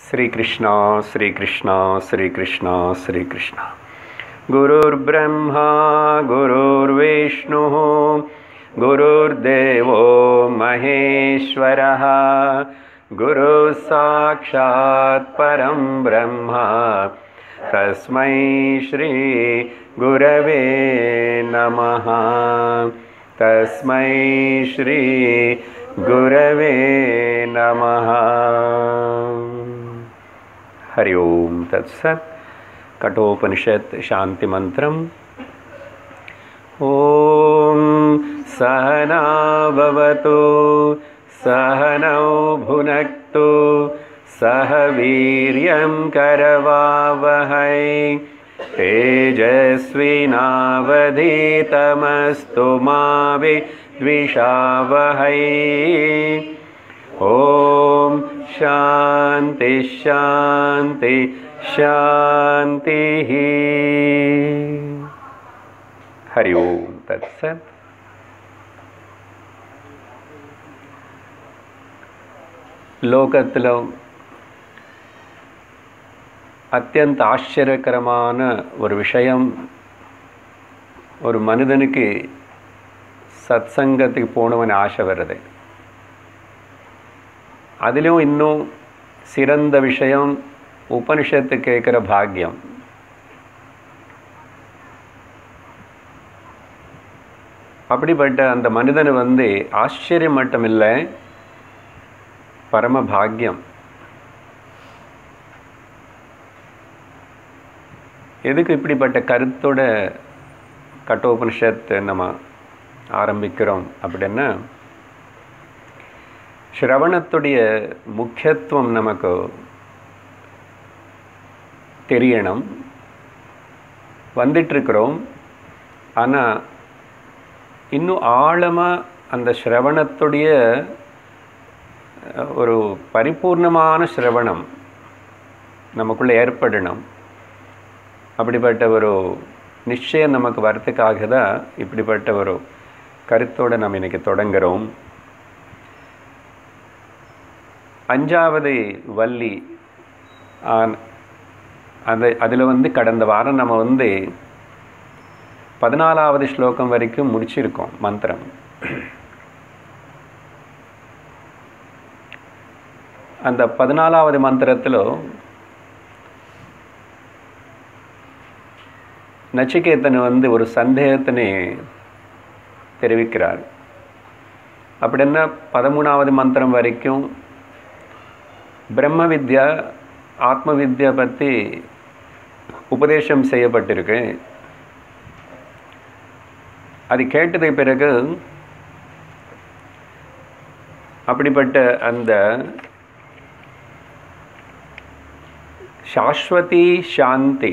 श्रीकृष्णा श्रीकृष्णा श्रीकृष्णा श्रीकृष्णा गुरुर्ब्रह्मा गुरुर्विष्णुः गुरुर्देवो महेश्वरः गुरुः साक्षात् परं ब्रह्म तस्मै श्रीगुरवे नमः तस्मै श्रीगुरवे नमः हरि ओं तत्सत् कठोपनिषत् शान्तिमन्त्रम् ॐ सहना भवतु सहनौ भुनक्तु सह वीर्यं करवावहै तेजस्विनावधीतमस्तु मा विद्विषावहै ॐ शान्ति शान्ति शान्तिः हरि ओं तत्सत् லோகத்தில் அத்தியந்த ஆச்சரியகரமான ஒரு விஷயம் ஒரு மனிதனுக்கு சத்சங்கத்துக்கு போகணும்னு ஆசை வருது அதிலும் இன்னும் சிறந்த விஷயம் உபனிஷத்து கேட்குற பாக்கியம் அப்படிப்பட்ட அந்த மனிதனை வந்து ஆச்சரியம் மட்டும் இல்லை பரம பாக்கியம் எதுக்கு இப்படிப்பட்ட கருத்தோட கட்டோபனிஷத் நம்ம ஆரம்பிக்கிறோம் அப்படின்னா ஸ்ரவணத்துடைய முக்கியத்துவம் நமக்கு தெரியணும் வந்துட்டுருக்குறோம் ஆனால் இன்னும் ஆழமாக அந்த ஸ்ரவணத்துடைய ஒரு பரிபூர்ணமான சிரவணம் நமக்குள்ளே ஏற்படணும் அப்படிப்பட்ட ஒரு நிச்சயம் நமக்கு வரத்துக்காக தான் இப்படிப்பட்ட ஒரு கருத்தோடு நம்ம இன்றைக்கி தொடங்குகிறோம் அஞ்சாவது வள்ளி அந்த அதில் வந்து கடந்த வாரம் நம்ம வந்து பதினாலாவது ஸ்லோகம் வரைக்கும் முடிச்சிருக்கோம் மந்திரம் அந்த பதினாலாவது மந்திரத்தில் நச்சிகேத்தன் வந்து ஒரு சந்தேகத்தினை தெரிவிக்கிறார் அப்படின்னா பதிமூணாவது மந்திரம் வரைக்கும் பிரம்ம வித்யா ஆத்ம வித்யா பற்றி உபதேசம் செய்யப்பட்டிருக்கு அது கேட்டதை பிறகு அப்படிப்பட்ட அந்த சாஸ்வதி சாந்தி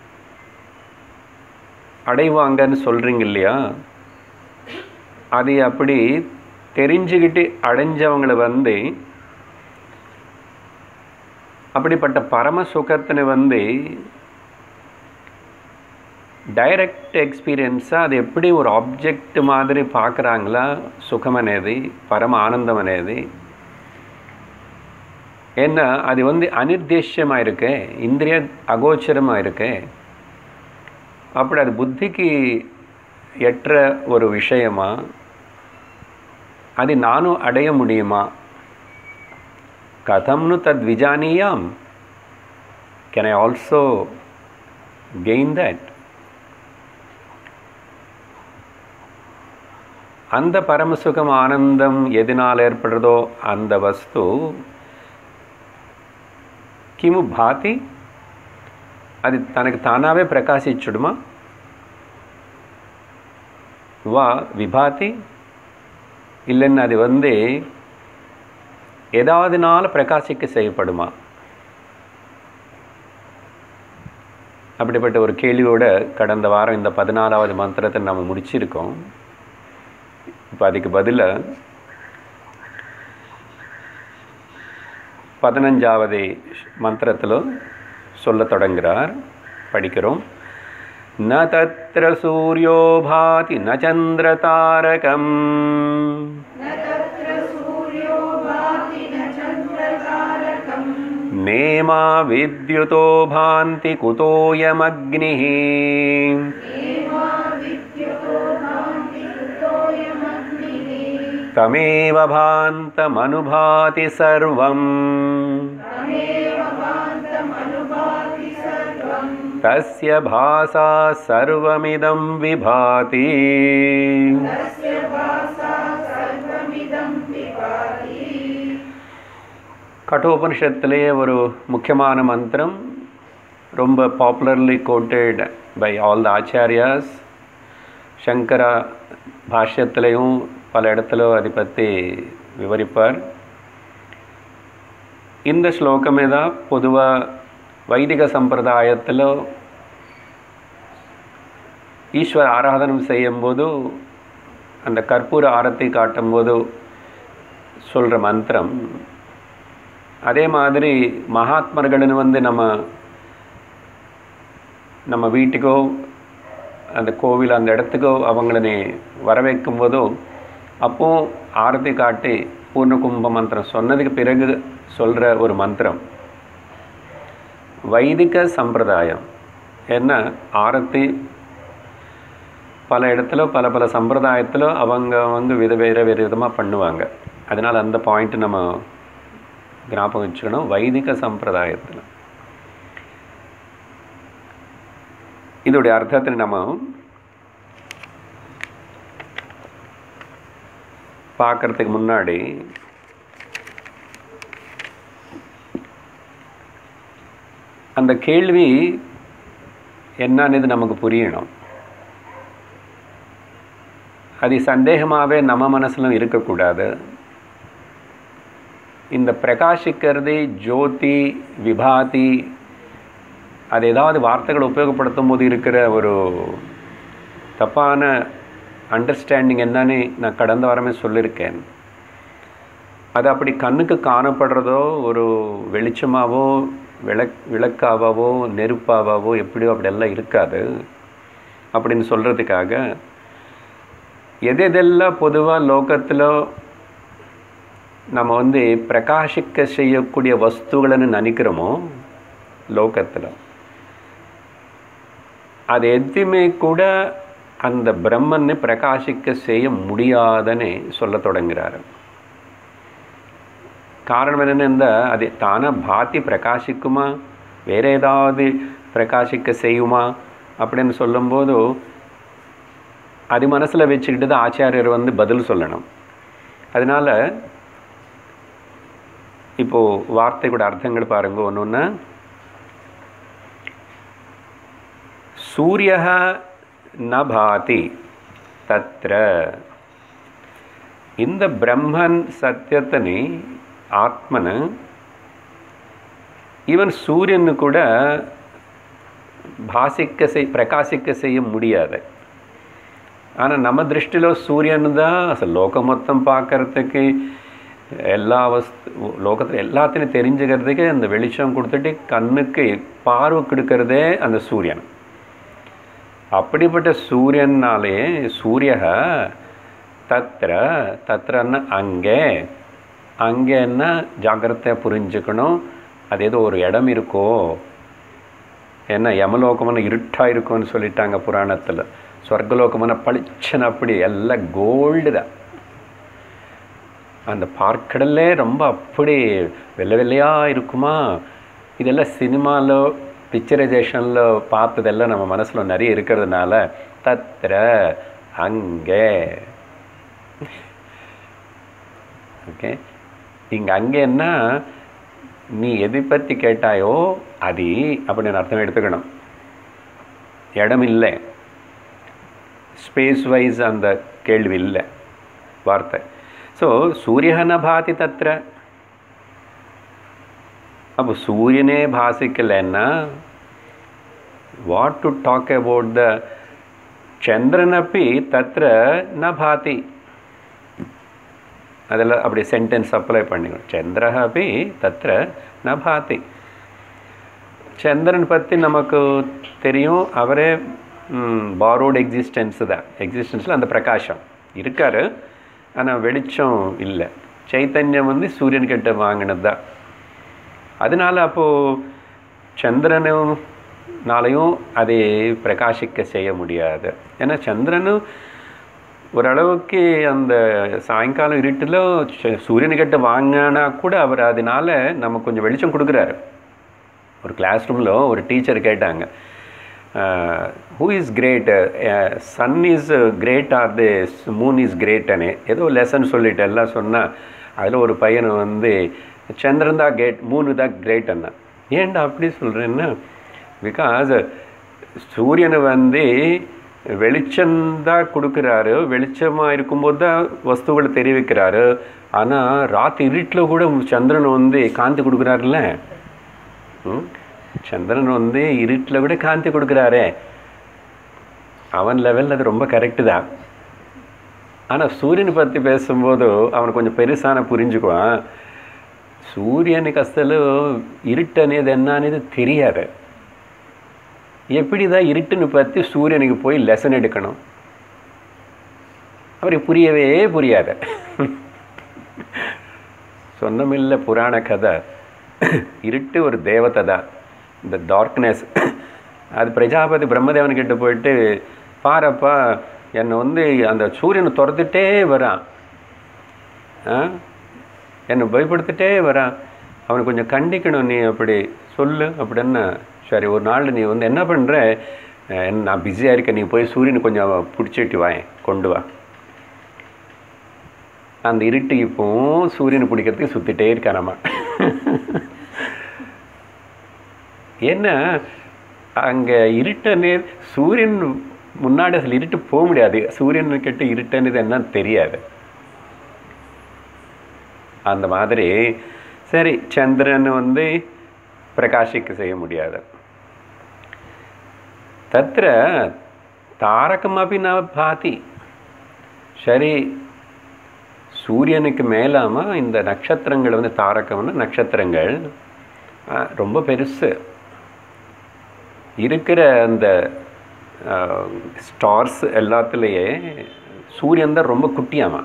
அடைவாங்கன்னு சொல்கிறீங்க இல்லையா அதை அப்படி தெரிஞ்சுக்கிட்டு அடைஞ்சவங்களை வந்து அப்படிப்பட்ட பரம சுகத்தினை வந்து டைரக்ட் எக்ஸ்பீரியன்ஸாக அது எப்படி ஒரு ஆப்ஜெக்ட் மாதிரி பார்க்குறாங்களா சுகம் అనేది பரம ஆனந்தம் అనేది ஏன்னா அது வந்து அனிர்தேஷ்யமாக இருக்கு இந்திரிய அகோச்சரமாக இருக்கு அப்படி அது புத்திக்கு எற்ற ஒரு விஷயமா அது நானும் அடைய முடியுமா கதம்னு தத் விஜானியாம் can I also gain that அந்த பரமசுகம் ஆனந்தம் எதனால் ஏற்படுறதோ அந்த வஸ்து కిము భాతి అది తనకు తానావే ప్రకాశించుడుమా வா விபாதி இல்லைன்னு அது வந்து ஏதாவதுனால பிரகாசிக்க செய்யப்படுமா அப்படிப்பட்ட ஒரு கேள்வியோட கடந்த வாரம் இந்த பதினாலாவது மந்திரத்தை நம்ம முடிச்சிருக்கோம் இப்போ அதுக்கு பதிலாக பதினஞ்சாவது மந்திரத்தில் சொல்ல தொடங்குகிறார் படிக்கிறோம் ந தத்ர சூரியோ பாதி ந சந்திர தாரகம் नेमा विद्युतो भान्ति कुतोऽयमग्निः तमेव भान्तमनुभाति सर्वम् तस्य भासा सर्वमिदं विभाति கட்டோபனிஷத்துலேயே ஒரு முக்கியமான மந்திரம் ரொம்ப popularly quoted by all the acharyas Shankara பாஷ்யத்திலையும் பல இடத்துல அதை பற்றி விவரிப்பார் இந்த ஸ்லோகமே தான் பொதுவாக வைதிக சம்பிரதாயத்தில் ஈஸ்வர ஆராதனம் செய்யும்போது அந்த கற்பூர ஆரத்தை காட்டும்போது சொல்கிற மந்திரம் அதே மாதிரி மகாத்மர்கள்னு வந்து நம்ம நம்ம வீட்டுக்கோ அந்த கோவில் அந்த இடத்துக்கோ அவங்கள வர வைக்கும் போதோ அப்போ ஆரத்தி காட்டி பூர்ண கும்ப மந்திரம் சொன்னதுக்கு பிறகு சொல்கிற ஒரு மந்திரம் வைதிக சம்பிரதாயம் என்ன ஆரத்தி பல இடத்துல பல பல சம்பிரதாயத்தில் அவங்க அவங்க வித வேறு வேறு விதமாக பண்ணுவாங்க அதனால் அந்த பாயிண்ட் நம்ம ஞாபகம் வச்சுக்கணும் வைதிக சம்பிரதாயத்தில் இதோடைய அர்த்தத்தை நம்ம பார்க்கறதுக்கு முன்னாடி அந்த கேள்வி என்னன்னு நமக்கு புரியணும் அது சந்தேகமாகவே நம்ம மனசிலும் இருக்கக்கூடாது இந்த பிரகாசிக்கிறது ஜோதி விபாதி அது ஏதாவது வார்த்தைகள் உபயோகப்படுத்தும் போது இருக்கிற ஒரு தப்பான அண்டர்ஸ்டாண்டிங் என்னன்னு நான் கடந்த வாரமே சொல்லியிருக்கேன் அது அப்படி கண்ணுக்கு காணப்படுறதோ ஒரு வெளிச்சமாகவோ விளக் விளக்காகவோ நெருப்பாகவோ எப்படியோ அப்படியெல்லாம் இருக்காது அப்படின்னு சொல்கிறதுக்காக எது எதெல்லாம் பொதுவாக லோகத்தில் நம்ம வந்து பிரகாசிக்க செய்யக்கூடிய வஸ்துகள்னு நினைக்கிறோமோ லோகத்தில் அது எதுவுமே கூட அந்த பிரம்மனை பிரகாசிக்க செய்ய முடியாதுன்னு சொல்ல தொடங்குகிறாரு காரணம் என்னென்னா அது தானாக பாத்தி பிரகாசிக்குமா வேற ஏதாவது பிரகாசிக்க செய்யுமா அப்படின்னு சொல்லும்போது அது மனசில் வச்சுக்கிட்டு தான் ஆச்சாரியர் வந்து பதில் சொல்லணும் அதனால் இப்போது வார்த்தைக்கூட அர்த்தங்கள் பாருங்க ஒன்று ஒன்று சூரிய ந பாதி தத்ர இந்த பிரம்மன் சத்தியத்தனி ஆத்மனு ஈவன் சூரியனு கூட பாசிக்க செய் பிரகாசிக்க செய்ய முடியாது ஆனால் நம்ம திருஷ்டிలో சூரியன் தான் அசல் லோகம் மொத்தம் பார்க்கறதுக்கு எல்லா வஸ்து லோகத்தில் எல்லாத்தையும் தெரிஞ்சுக்கிறதுக்கு அந்த வெளிச்சம் கொடுத்துட்டு கண்ணுக்கு பார்வை கொடுக்கறதே அந்த சூரியன் அப்படிப்பட்ட சூரியனாலே சூரிய தத்திர தத்திரன்னா அங்கே அங்கேன்னா ஜாக்கிரதை புரிஞ்சுக்கணும் அது ஏதோ ஒரு இடம் இருக்கோ என்ன யமலோகமான இருட்டாக இருக்கும்னு சொல்லிட்டாங்க புராணத்தில் சொர்க்கலோகமான பளிச்சன் அப்படி எல்லாம் கோல்டு தான் அந்த பார்க்கடல்லே ரொம்ப அப்படி வெள்ளை வெள்ளையாக இருக்குமா இதெல்லாம் சினிமாவில் பிக்சரைசேஷனில் பார்த்ததெல்லாம் நம்ம மனசில் நிறைய இருக்கிறதுனால தத்திர அங்கே ஓகே இங்கே அங்கேன்னா நீ எதை பற்றி கேட்டாயோ அது அப்படின்னு அர்த்தம் எடுத்துக்கணும் இடம் இல்லை ஸ்பேஸ் வைஸ் அந்த கேள்வி இல்லை வார்த்தை ஸோ சூரியன பாதி தத்திர அப்போ சூரியனே பாசிக்கலைன்னா what to talk about the சந்திரனப்பி தத்திர ந பாதி அதெல்லாம் அப்படி சென்டென்ஸ் அப்ளை பண்ணிக்கணும் சந்திரः अपि தத்திர ந பாதி சந்திரன் பற்றி நமக்கு தெரியும் அவரே பாரோடு எக்ஸிஸ்டன்ஸ் தான் எக்ஸிஸ்டன்ஸில் அந்த பிரகாஷம் இருக்கார் ஆனால் வெளிச்சம் இல்லை சைத்தன்யம் வந்து சூரியன் கிட்ட வாங்கினது தான் அதனால அப்போது சந்திரனுனாலையும் அதை பிரகாசிக்க செய்ய முடியாது ஏன்னா சந்திரனும் ஓரளவுக்கு அந்த சாயங்காலம் இருட்டில் ச- சூரியனுக்கிட்ட வாங்கினா கூட அவர் அதனால நம்ம கொஞ்சம் வெளிச்சம் கொடுக்குறாரு ஒரு கிளாஸ் ரூமில் ஒரு டீச்சர் கேட்டாங்க who is great sun is great or the moon is great ஏதோ லெசன் சொல்லிட்டு எல்லாம் சொன்னால் அதில் ஒரு பையன் வந்து சந்திரன் தான் கேட் மூணு தான் கிரேட் அண்ணா ஏன்டா அப்படி சொல்கிறேன்னா பிகாஸ் சூரியனை வந்து வெளிச்சம்தான் கொடுக்குறாரு வெளிச்சமாக இருக்கும்போது தான் வஸ்துகளை தெரிவிக்கிறாரு ஆனால் ராத்திரி இருட்டில் கூட சந்திரன் வந்து காந்தி கொடுக்குறாருல்ல ம்? சந்திரன் வந்து இருட்டில் கூட காந்தி கொடுக்குறாரே அவன் லெவலில் அது ரொம்ப கரெக்டு தான் ஆனால் சூரியனை பற்றி பேசும்போது அவன் கொஞ்சம் பெருசான புரிஞ்சுக்குவான் சூரியனுக்கு அசలు இருட்டு అనేది என்ன అనేది தெரியாது எப்படி தான் இருட்டுன்னு பற்றி சூரியனுக்கு போய் லெசன் எடுக்கணும் அவருக்கு புரியவே புரியாது சொன்னமில்ல புராண கதை இருட்டு ஒரு தேவதை தான் இந்த டார்க்னஸ் அது பிரஜாபதி பிரம்மதேவன் கிட்ட போயிட்டு பாரப்பா என்னை வந்து அந்த சூரியனை துரத்துட்டே வரான் ஆ என்னை பயப்படுத்திட்டே வரான் அவனை கொஞ்சம் கண்டிக்கணும் நீ அப்படி சொல்லு அப்படின்னா சரி ஒரு நாள் நீ வந்து என்ன பண்ணுற அஹ், நான் பிஸியாக இருக்கேன் நீ போய் சூரியனை கொஞ்சம் பிடிச்சிட்டு வாயேன் கொண்டு வா அந்த இருட்டு இப்போ சூரியனை பிடிக்கிறதுக்கு சுற்றிட்டே இருக்கானாமா ஏன்னா அங்கே இருட்டனே சூரியன் முன்னாடி அதில் இருட்டு போக முடியாது சூரியன் கிட்ட இருட்டுன்னு என்னன்னு தெரியாது அந்த மாதிரி சரி சந்திரன் வந்து பிரகாசிக்க செய்ய முடியாது தத்திர தாரகமபி ந பாதி சரி சூரியனுக்கு மேலாம இந்த நட்சத்திரங்கள் வந்து தாரகம்னா நட்சத்திரங்கள் ஆ, ரொம்ப பெருசு இருக்கிற அந்த ஸ்டார்ஸ் எல்லாத்துலேயே சூரியன் தான் ரொம்ப குட்டியாமா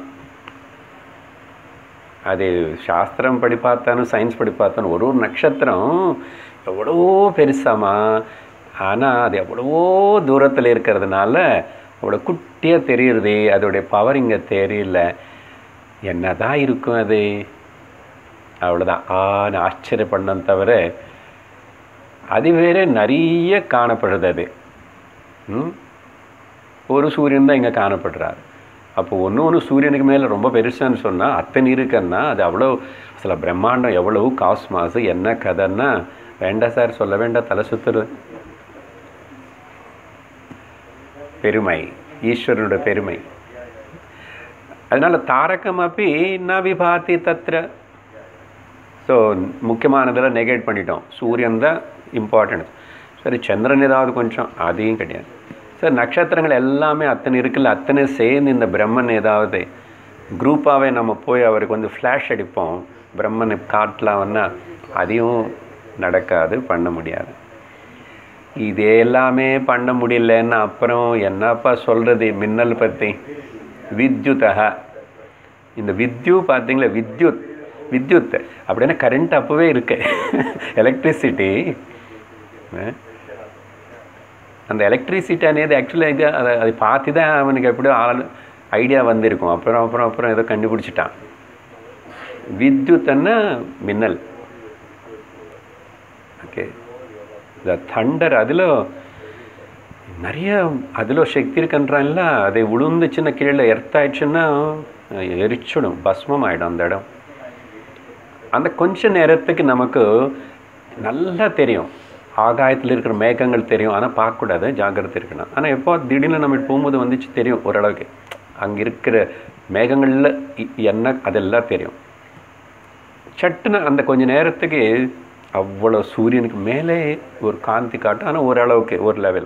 அது சாஸ்திரம் படி பார்த்தாலும் சயின்ஸ் படி பார்த்தாலும் ஒரு ஒரு நட்சத்திரம் எவ்வளவோ பெருசாமா ஆனால் அது எவ்வளவோ தூரத்தில் இருக்கிறதுனால அவ்வளோ குட்டியாக தெரியுறது அதோடைய பவர் இங்கே தெரியல என்னதான் இருக்கும் அது அவ்வளோதான் ஆன்னு ஆச்சரியப்படணும் தவிர அது வேற நிறைய காணப்படுது அது ம்? ஒரு சூரியன் தான் இங்கே காணப்படுறார் அப்போ ஒன்று ஒன்று சூரியனுக்கு மேலே ரொம்ப பெருசான்னு சொன்னால் அத்தனை இருக்குன்னா அது அவ்வளோ சில பிரம்மாண்டம் எவ்வளவு காஸ்மாஸ் என்ன கதைன்னா வேண்டாம் சார் சொல்ல வேண்டாம் தலை சுத்துறது பெருமை ஈஸ்வரனோட பெருமை அதனால தாரகம் அப்படி ந விபாதி தத்ர ஸோ முக்கியமானதெல்லாம் நெகேட் பண்ணிட்டோம் சூரியன் தான் இம்பார்ட்டன்ட் சரி சந்திரன் ஏதாவது கொஞ்சம் அதையும் கிடையாது சார் நட்சத்திரங்கள் எல்லாமே அத்தனை இருக்குல்ல அத்தனை சேர்ந்து இந்த பிரம்மன் ஏதாவது குரூப்பாகவே நம்ம போய் அவருக்கு வந்து ஃப்ளாஷ் அடிப்போம் பிரம்மனை காட்டலாம்னா அதையும் நடக்காது பண்ண முடியாது இது எல்லாமே பண்ண முடியலன்னா அப்புறம் என்னப்பா சொல்கிறது மின்னல் பற்றி வித்யுதா இந்த வித்யு பார்த்தீங்களா வித்யுத் வித்யுத் அப்படின்னா கரண்ட் அப்போவே இருக்கு எலக்ட்ரிசிட்டி அந்த எலக்ட்ரிசிட்டி అనేది ஆக்சுவலாக இது அதை அதை பார்த்து தான் அவனுக்கு எப்படியோ ஆள் ஐடியா வந்திருக்கும் அப்புறம் அப்புறம் அப்புறம் ஏதோ கண்டுபிடிச்சிட்டான் வித்யுத்னா மின்னல் ஓகே இந்த தண்டர் அதில் நிறைய அதில் சக்தி இருக்குன்றான்ல அதை விழுந்துச்சுன்னா கீழே எர்த்தாயிடுச்சுன்னா எரிச்சிடும் பஸ்மம் ஆகிடும் அந்த இடம் அந்த கொஞ்ச நேரத்துக்கு நமக்கு நல்லா தெரியும் ஆகாயத்தில் இருக்கிற மேகங்கள் தெரியும் ஆனால் பார்க்கக்கூடாது ஜாக்கிரதை இருக்கணும் ஆனால் எப்போ திடீர்னு நம்ம போகும்போது வந்துச்சு தெரியும் ஓரளவுக்கு அங்கே இருக்கிற மேகங்களில் இ- என்ன அதெல்லாம் தெரியும் சட்டுன்னு அந்த கொஞ்ச நேரத்துக்கு அவ்வளோ சூரியனுக்கு மேலே ஒரு காந்தி காட்டும் ஆனால் ஓரளவுக்கு ஒரு லெவல்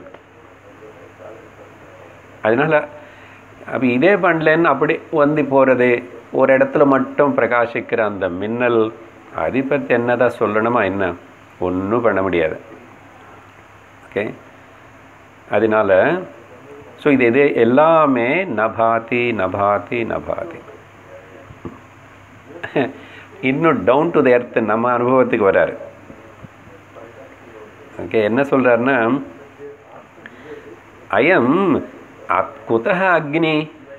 அதனால அப்போ இதே பண்ணலன்னு அப்படி வந்து போகிறது ஒரு இடத்துல மட்டும் பிரகாசிக்கிற அந்த மின்னல் அதை பற்றி என்னதான் சொல்லணுமா என்ன ஒன்றும் பண்ண முடியாது ஓகே அதனால ஸோ இது இது எல்லாமே நபாதி நபாதி நபாதி இன்னும் டவுன் டு த எர்த் நம்ம அனுபவத்துக்கு வராரு ஓகே என்ன சொல்கிறாருன்னா அயம் அத் குதக அக்னி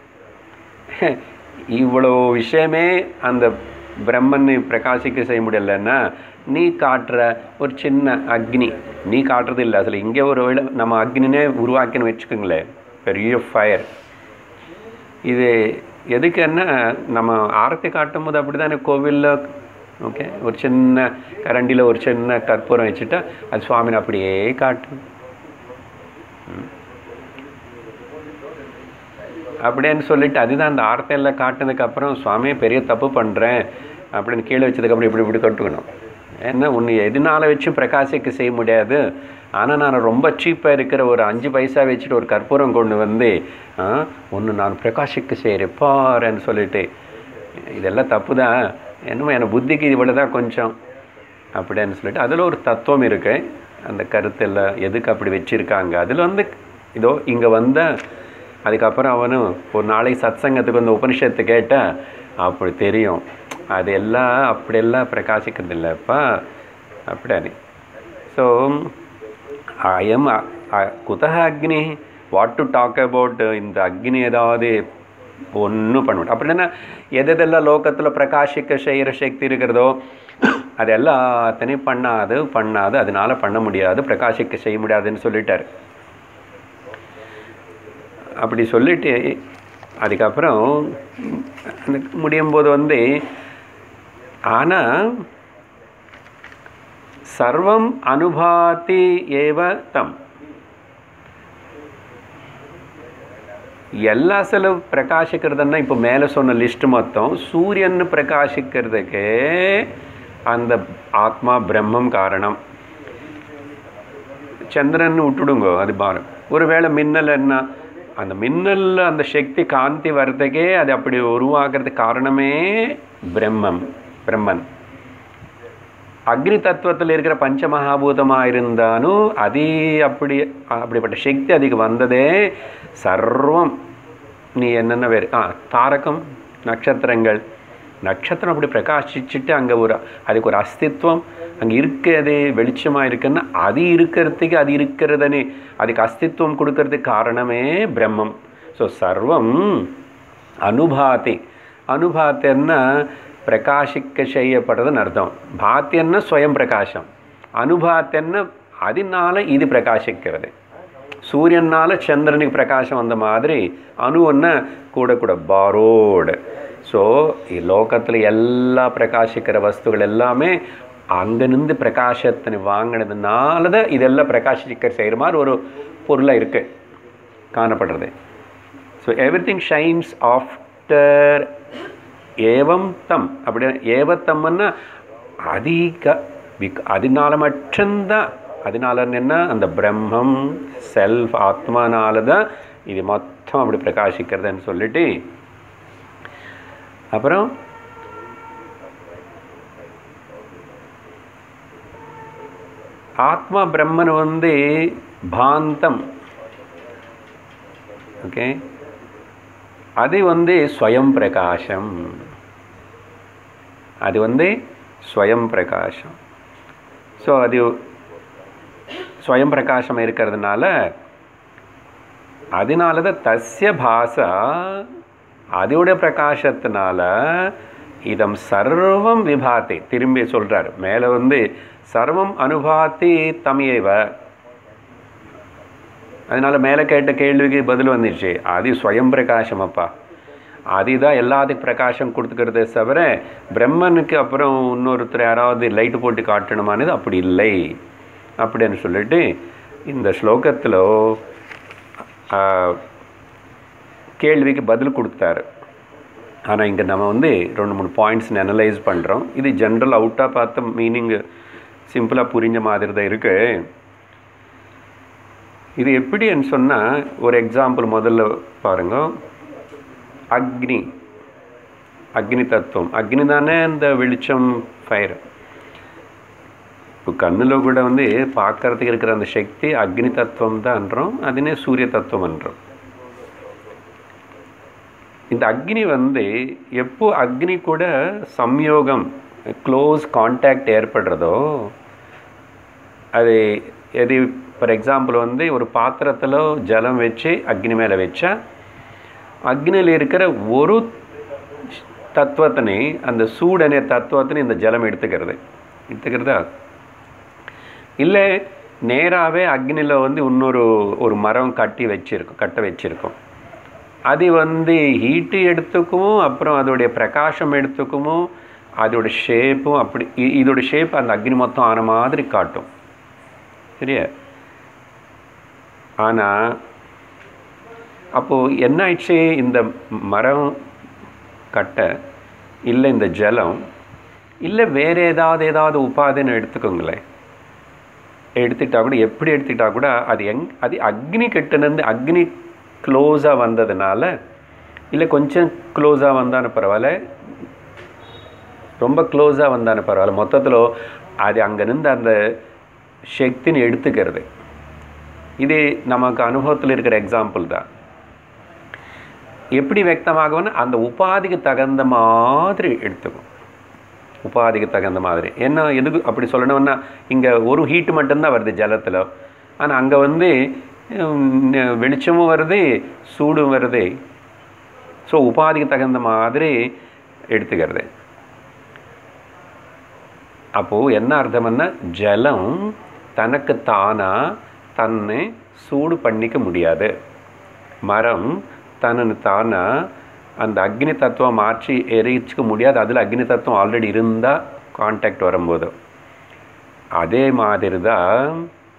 இவ்வளோ விஷயமே அந்த பிரம்மனை பிரகாசிக்க செய்ய முடியலன்னா நீ காட்டுற ஒரு சின்ன அக்னி நீ காட்டுறது இல்லை அதில் இங்கே ஒரு வேளை நம்ம அக்னினே உருவாக்கின்னு வச்சுக்கோங்களேன் பெரிய ஃபயர் இது எதுக்குன்னா நம்ம ஆரத்தி காட்டும் போது அப்படி தானே கோவிலில் ஓகே ஒரு சின்ன கரண்டியில் ஒரு சின்ன கற்பூரம் வச்சுட்டா அது சுவாமினை அப்படியே காட்டும் அப்படின்னு சொல்லிட்டு அதுதான் அந்த ஆர்த்தையில் காட்டினதுக்கப்புறம் சுவாமி பெரிய தப்பு பண்ணுறேன் அப்படின்னு கீழே வச்சதுக்கப்புறம் இப்படி இப்படி கட்டுக்கணும் ஏன்னா உன்னை எதனால வச்சு பிரகாசிக்க செய்ய முடியாது ஆனால் நான் ரொம்ப சீப்பாக இருக்கிற ஒரு அஞ்சு பைசா வச்சுட்டு ஒரு கற்பூரம் கொண்டு வந்து ஒன்று நான் பிரகாசிக்க செய்கிறேன் பாருன்னு சொல்லிட்டு இதெல்லாம் தப்பு தான் என்னமோ என் புத்திக்கு இவ்வளோ தான் கொஞ்சம் அப்படின்னு சொல்லிட்டு அதில் ஒரு தத்துவம் இருக்கு அந்த கருத்தில் எதுக்கு அப்படி வச்சுருக்காங்க அதில் வந்து இதோ இங்கே வந்த அதுக்கப்புறம் அவனும் ஒரு நாளைக்கு சத் சங்கத்துக்கு வந்து உபனிஷத்து கேட்டால் அப்படி தெரியும் அது எல்லாம் அப்படியெல்லாம் பிரகாசிக்கிறது இல்லைப்பா அப்படியே ஸோ அயம் குதக அக்னி வாட் டு டாக் அபவுட் இந்த அக்னி ஏதாவது ஒன்றும் பண்ண முடியும் அப்படின்னா எதெல்லாம் லோகத்தில் பிரகாசிக்க செய்கிற சக்தி இருக்கிறதோ அது எல்லாத்தனையும் பண்ணாது பண்ணாது அதனால பண்ண முடியாது பிரகாசிக்க செய்ய முடியாதுன்னு சொல்லிட்டார் அப்படி சொல்லிட்டு அதுக்கப்புறம் முடியும் போது வந்து ஆனால் சர்வம் அனுபாதி ஏவ தம் எல்லா சில பிரகாசிக்கிறதுன்னா இப்போ மேலே சொன்ன லிஸ்ட் மொத்தம் சூரியன் பிரகாசிக்கிறதுக்கு அந்த ஆத்மா பிரம்மம் காரணம் சந்திரன் விட்டுடுங்க அது பாரு ஒருவேளை மின்னல் என்ன அந்த மின்னல்ல அந்த சக்தி காந்தி வர்றதுக்கே அது அப்படி உருவாக்குறதுக்கு காரணமே பிரம்மம் பிரம்மன் அக்னி தத்துவத்தில் இருக்கிற பஞ்சமகாபூதமாக இருந்தாலும் அது அப்படி அப்படிப்பட்ட சக்தி அதுக்கு வந்ததே சர்வம் நீ என்னென்ன வேறு ஆ தாரகம் நட்சத்திரங்கள் நட்சத்திரம் அப்படி பிரகாசிச்சுட்டு அங்கே ஒரு அதுக்கு ஒரு அஸ்தித்வம் அங்கே இருக்கிறது வெளிச்சமாக இருக்குன்னா அது இருக்கிறதுக்கு அது இருக்கிறதுனே அதுக்கு அஸ்தித்வம் கொடுக்கறதுக்கு காரணமே பிரம்மம் ஸோ சர்வம் அனுபாதி அனுபாத்தன்னா பிரகாசிக்க செய்யப்படுறதுன்னு அர்த்தம் பாத்தியன்னா ஸ்வயம் பிரகாசம் அனுபாத்தன்னா அதனால இது பிரகாசிக்கிறது சூரியனால் சந்திரனுக்கு பிரகாசம் வந்த மாதிரி அணுன்னா கூட கூட பாரோடு ஸோ லோகத்தில் எல்லா பிரகாசிக்கிற வஸ்துகள் எல்லாமே அங்கேருந்து பிரகாசத்தினை வாங்கினதுனால தான் இதெல்லாம் பிரகாசிக்க செய்கிற மாதிரி ஒரு பொருளாக இருக்கு காணப்படுறது so everything shines after ஏவம் தம் அப்படி ஏவத்தம்னா அதிக விக் அதனால மட்டும்தான் அதனால என்ன அந்த பிரம்மம் செல்ஃப் ஆத்மானால தான் இது மொத்தம் அப்படி பிரகாசிக்கிறதுன்னு சொல்லிட்டு அப்புறம் ஆத்மா பிரம்மன் வந்து பாந்தம் ஓகே அது வந்து ஸ்வயம் பிரகாசம் அது வந்து ஸ்வயம் பிரகாசம் ஸோ அது ஸ்வயம் பிரகாசம் இருக்கிறதுனால அதனால தான் தஸ்ய பாசா அதோட பிரகாசத்தினால இதம் சர்வம் விபாத்தி திரும்பி சொல்கிறார் மேலே வந்து சர்வம் அனுபாத்தி தமையவ அதனால மேலே கேட்ட கேள்விக்கு பதில் வந்துடுச்சு அது ஸ்வயம் பிரகாசம் அப்பா அதுதான் எல்லாத்துக்கும் பிரகாசம் கொடுத்துக்கிறதே தவிர பிரம்மனுக்கு அப்புறம் இன்னொருத்தர் யாராவது லைட்டு போட்டு காட்டணுமானது அப்படி இல்லை அப்படின்னு சொல்லிட்டு இந்த ஸ்லோகத்தில் கேள்விக்கு பதில் கொடுத்தாரு ஆனால் இங்கே நம்ம வந்து ரெண்டு மூணு பாயிண்ட்ஸ் அனலைஸ் பண்ணுறோம் இது ஜென்ரல் அவுட்டாக பார்த்த மீனிங் சிம்பிளாக புரிஞ்ச மாதிரி தான் இருக்குது இது எப்படின்னு சொன்னால் ஒரு எக்ஸாம்பிள் முதல்ல பாருங்க அக்னி அக்னி தத்துவம் அக்னி தானே இந்த வெளிச்சம் ஃபயர் இப்போ கண்ணில் கூட வந்து பார்க்கறதுக்கு இருக்கிற அந்த சக்தி அக்னி தத்துவம் தான்றோம் அதுனே சூரிய தத்துவம்ன்றோம் இந்த அக்னி வந்து எப்போ அக்னி கூட சம்யோகம் க்ளோஸ் கான்டாக்ட் ஏற்படுறதோ அது எது ஃபார் எக்ஸாம்பிள் வந்து ஒரு பாத்திரத்தில் ஜலம் வச்சு அக்னி மேலே வச்சா அக்னியில் இருக்கிற ஒரு தத்துவத்தினை அந்த சூடனே தத்துவத்தினை இந்த ஜலம் எடுத்துக்கிறது எடுத்துக்கிறதா இல்லை நேராகவே அக்னியில் வந்து இன்னொரு ஒரு மரம் கட்டி வச்சிருக்கோம் கட்ட வச்சிருக்கோம் அது வந்து ஹீட்டு எடுத்துக்கும் அப்புறம் அதோடைய பிரகாசம் எடுத்துக்குமோ அதோட ஷேப்பும் அப்படி இ- இதோட ஷேப் அந்த அக்னி மொத்தம் ஆன மாதிரி காட்டும் சரியா ஆனால் அப்போது என்ன ஆயிடுச்சு இந்த மரம் கட்டை இல்லை இந்த ஜலம் இல்லை வேறு ஏதாவது ஏதாவது உபாதைன்னு எடுத்துக்கோங்களேன் எடுத்துக்கிட்டா கூட எப்படி எடுத்துக்கிட்டா கூட அது எங் அது அக்னி கிட்டேருந்து அக்னி க்ளோஸாக வந்ததுனால இல்லை கொஞ்சம் க்ளோஸாக வந்தான பரவாயில்ல ரொம்ப க்ளோஸாக வந்தான பரவாயில்ல மொத்தத்தில் அது அங்கேருந்து அந்த சக்தின்னு எடுத்துக்கிறது இது நமக்கு அனுபவத்தில் இருக்கிற எக்ஸாம்பிள் தான் எப்படி வியக்தமாகும்னா அந்த உபாதிக்கு தகுந்த மாதிரி எடுத்துக்கும் உபாதிக்கு தகுந்த மாதிரி என்ன எதுக்கு அப்படி சொல்லணும்னா இங்கே ஒரு ஹீட்டு மட்டும்தான் வருது ஜலத்தில் ஆனால் அங்கே வந்து உம், வெளிச்சமும் வருது சூடும் வருது ஸோ உபாதிக்கு தகுந்த மாதிரி எடுத்துக்கிறது அப்போது என்ன அர்த்தம்னா ஜலம் தனக்கு தானா தன்னை சூடு பண்ணிக்க முடியாது மரம் தன்னு தானா அந்த அக்னி தத்துவம் மாற்றி எரிச்சிக்க முடியாது அதில் அக்னி தத்துவம் ஆல்ரெடி இருந்தால் கான்டாக்ட் வரும்போது அதே மாதிரி தான்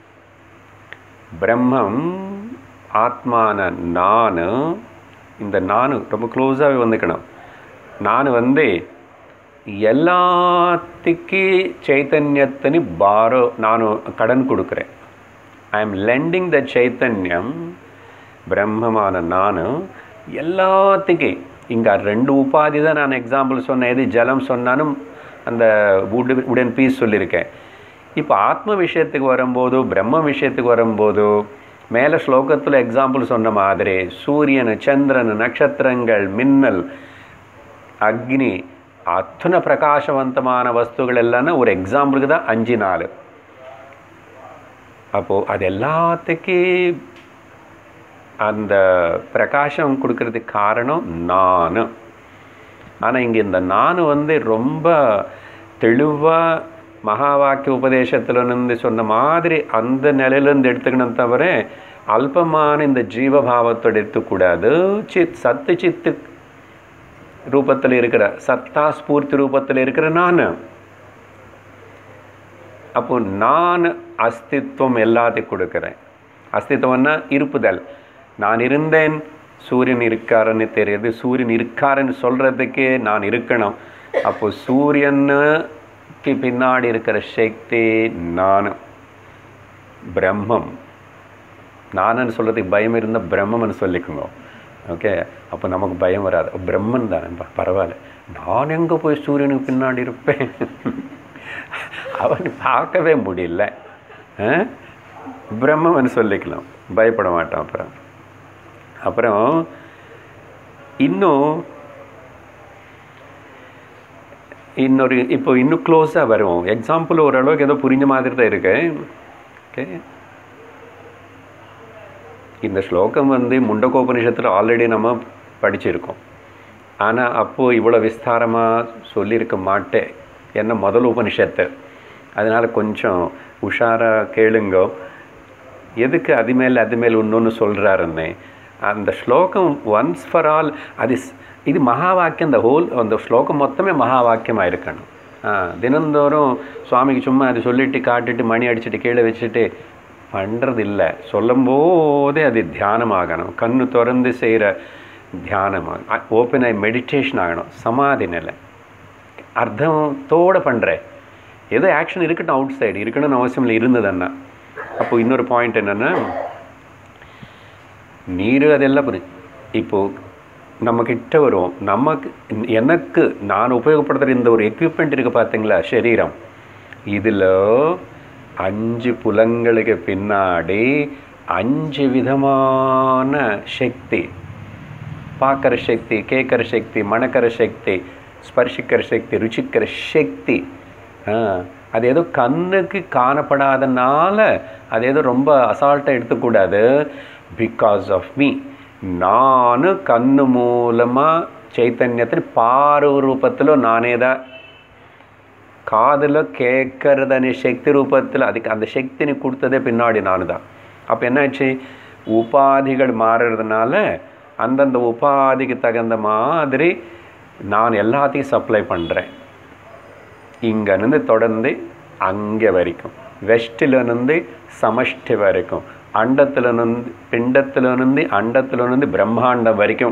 பிரம்மம் ஆத்மான நான் இந்த நான் ரொம்ப க்ளோஸாகவே வந்துக்கணும் நான் வந்து எல்லாத்துக்கு చైతన్యతని బారో నాను కடன் கொடுக்குறேன் ஐ எம் லெண்டிங் த చైతన్யம் பிரம்மமான நான் எல்லாத்துக்கும் இங்கே ரெண்டு உபாதி தான் நான் எக்ஸாம்பிள் சொன்னேன் எது ஜலம் சொன்னாலும் அந்த உடு உடன் பீஸ் சொல்லியிருக்கேன் இப்போ ஆத்ம விஷயத்துக்கு வரும்போது பிரம்ம விஷயத்துக்கு வரும்போது மேலே ஸ்லோகத்தில் எக்ஸாம்பிள் சொன்ன மாதிரி சூரியன் சந்திரன் நட்சத்திரங்கள் மின்னல் அக்னி அத்தனை பிரகாசவந்தமான வஸ்துகள் எல்லாமே ஒரு எக்ஸாம்பிளுக்கு தான் அஞ்சு நாலு அப்போது அது எல்லாத்துக்கும் அந்த பிரகாசம் கொடுக்கறதுக்கு காரணம் நான் ஆனால் இங்கே இந்த நான் வந்து ரொம்ப தெளிவாக மகா வாக்கிய உபதேசத்துல இருந்து சொன்ன மாதிரி அந்த நிலையிலேருந்து எடுத்துக்கணும் தவிர அல்பமான இந்த ஜீவபாவத்தோட எடுத்துக்கூடாது சித் சத்து சித்து ரூபத்தில் இருக்கிற சத்தா ஸ்பூர்த்தி ரூபத்தில் இருக்கிற நான் அப்போ நான் அஸ்தித்வம் எல்லாத்தையும் கொடுக்குறேன் அஸ்தித்வம்னா இருப்புதல் நான் இருந்தேன் சூரியன் இருக்காருன்னு தெரியுது சூரியன் இருக்காருன்னு சொல்கிறதுக்கு நான் இருக்கணும் அப்போ சூரியனுக்கு பின்னாடி இருக்கிற சக்தி நான் பிரம்மம் நானுன்னு சொல்கிறதுக்கு பயம் இருந்தால் பிரம்மம்னு சொல்லிக்கோங்க ஓகே அப்போ நமக்கு பயம் வராது பிரம்மன் தானே ப- பரவாயில்ல நான் எங்கே போய் சூரியனுக்கு பின்னாடி இருப்பேன் அவன் பார்க்கவே முடியல ஆ? பிரம்மம்னு சொல்லிக்கலாம் பயப்பட மாட்டான் அப்புறம் அப்புறம் இன்னும் இன்னொரு இப்போ இன்னும் க்ளோஸாக வரும் எக்ஸாம்பிள் ஓரளவுக்கு ஏதோ புரிஞ்ச மாதிரி தான் இருக்கு ஓகே இந்த ஸ்லோகம் வந்து முண்டகோபனிஷத்தில் ஆல்ரெடி நம்ம படிச்சிருக்கோம் ஆனால் அப்போது இவ்வளோ விஸ்தாரமாக சொல்லியிருக்க மாட்டேன் என்ன முதல் உபனிஷத்து அதனால் கொஞ்சம் உஷாராக கேளுங்க எதுக்கு அது மேல் அது மேல் இன்னொன்று சொல்கிறாருன்னு அந்த ஸ்லோகம் ஒன்ஸ் ஃபார் ஆல் அது ஸ்- இது மகா வாக்கியம் இந்த ஹோல் அந்த ஸ்லோகம் மொத்தமே மகா வாக்கியமாக இருக்கணும் ஆ தினந்தோறும் சுவாமிக்கு சும்மா அது சொல்லிட்டு காட்டிட்டு மணி அடிச்சுட்டு கீழே வச்சுட்டு பண்ணுறது இல்லை சொல்லும் போதே அது தியானம் ஆகணும் கண்ணு திறந்து செய்கிற தியானம் ஓப்பன் ஆகி மெடிடேஷன் ஆகணும் சமாதி நிலை அர்த்தத்தோடு பண்ணுறேன் ஏதோ ஆக்ஷன் இருக்கட்டும் அவுட் சைடு இருக்கணும்னு அவசியம் இல்லை இருந்ததுன்னா அப்போ இன்னொரு பாயிண்ட் என்னென்னா நீர் அதெல்லாம் புரி இப்போது நம்மக்கிட்ட வரும் நமக்கு எனக்கு நான் உபயோகப்படுத்துகிற இந்த ஒரு எக்யூப்மெண்ட் இருக்குது பார்த்தீங்களா சரீரம் இதில் அஞ்சு புலங்களுக்கு பின்னாடி அஞ்சு விதமான சக்தி பார்க்குற சக்தி கேட்குற சக்தி மணக்கிற சக்தி ஸ்பர்சிக்கிற சக்தி ருச்சிக்கிற சக்தி ஆ, அது ஏதோ கண்ணுக்கு காணப்படாதனால அது ஏதோ ரொம்ப அசால்ட்டாக எடுத்துக்கூடாது பிகாஸ் ஆஃப் மீ நான் கண்ணு மூலமாக చైతన్యతని పారు రూపத்தில் நானே தான் காதில் கேட்கறது அనే சக்தி ரூபத்தில் அதுக்கு அந்த சக்தினி கொடுத்ததே பின்னாடி நான் தான் அப்போ என்னாச்சு உபாதிகள் மாறுறதுனால அந்தந்த உபாதிக்கு தகுந்த மாதிரி நான் எல்லாத்தையும் சப்ளை பண்ணுறேன் இங்கேருந்து தொடர்ந்து அங்கே வரைக்கும் வெஸ்ட்டிலிருந்து சமஷ்டி வரைக்கும் அண்டத்திலிருந்து பிண்டத்திலிருந்து அண்டத்திலிருந்து பிரம்மாண்டம் வரைக்கும்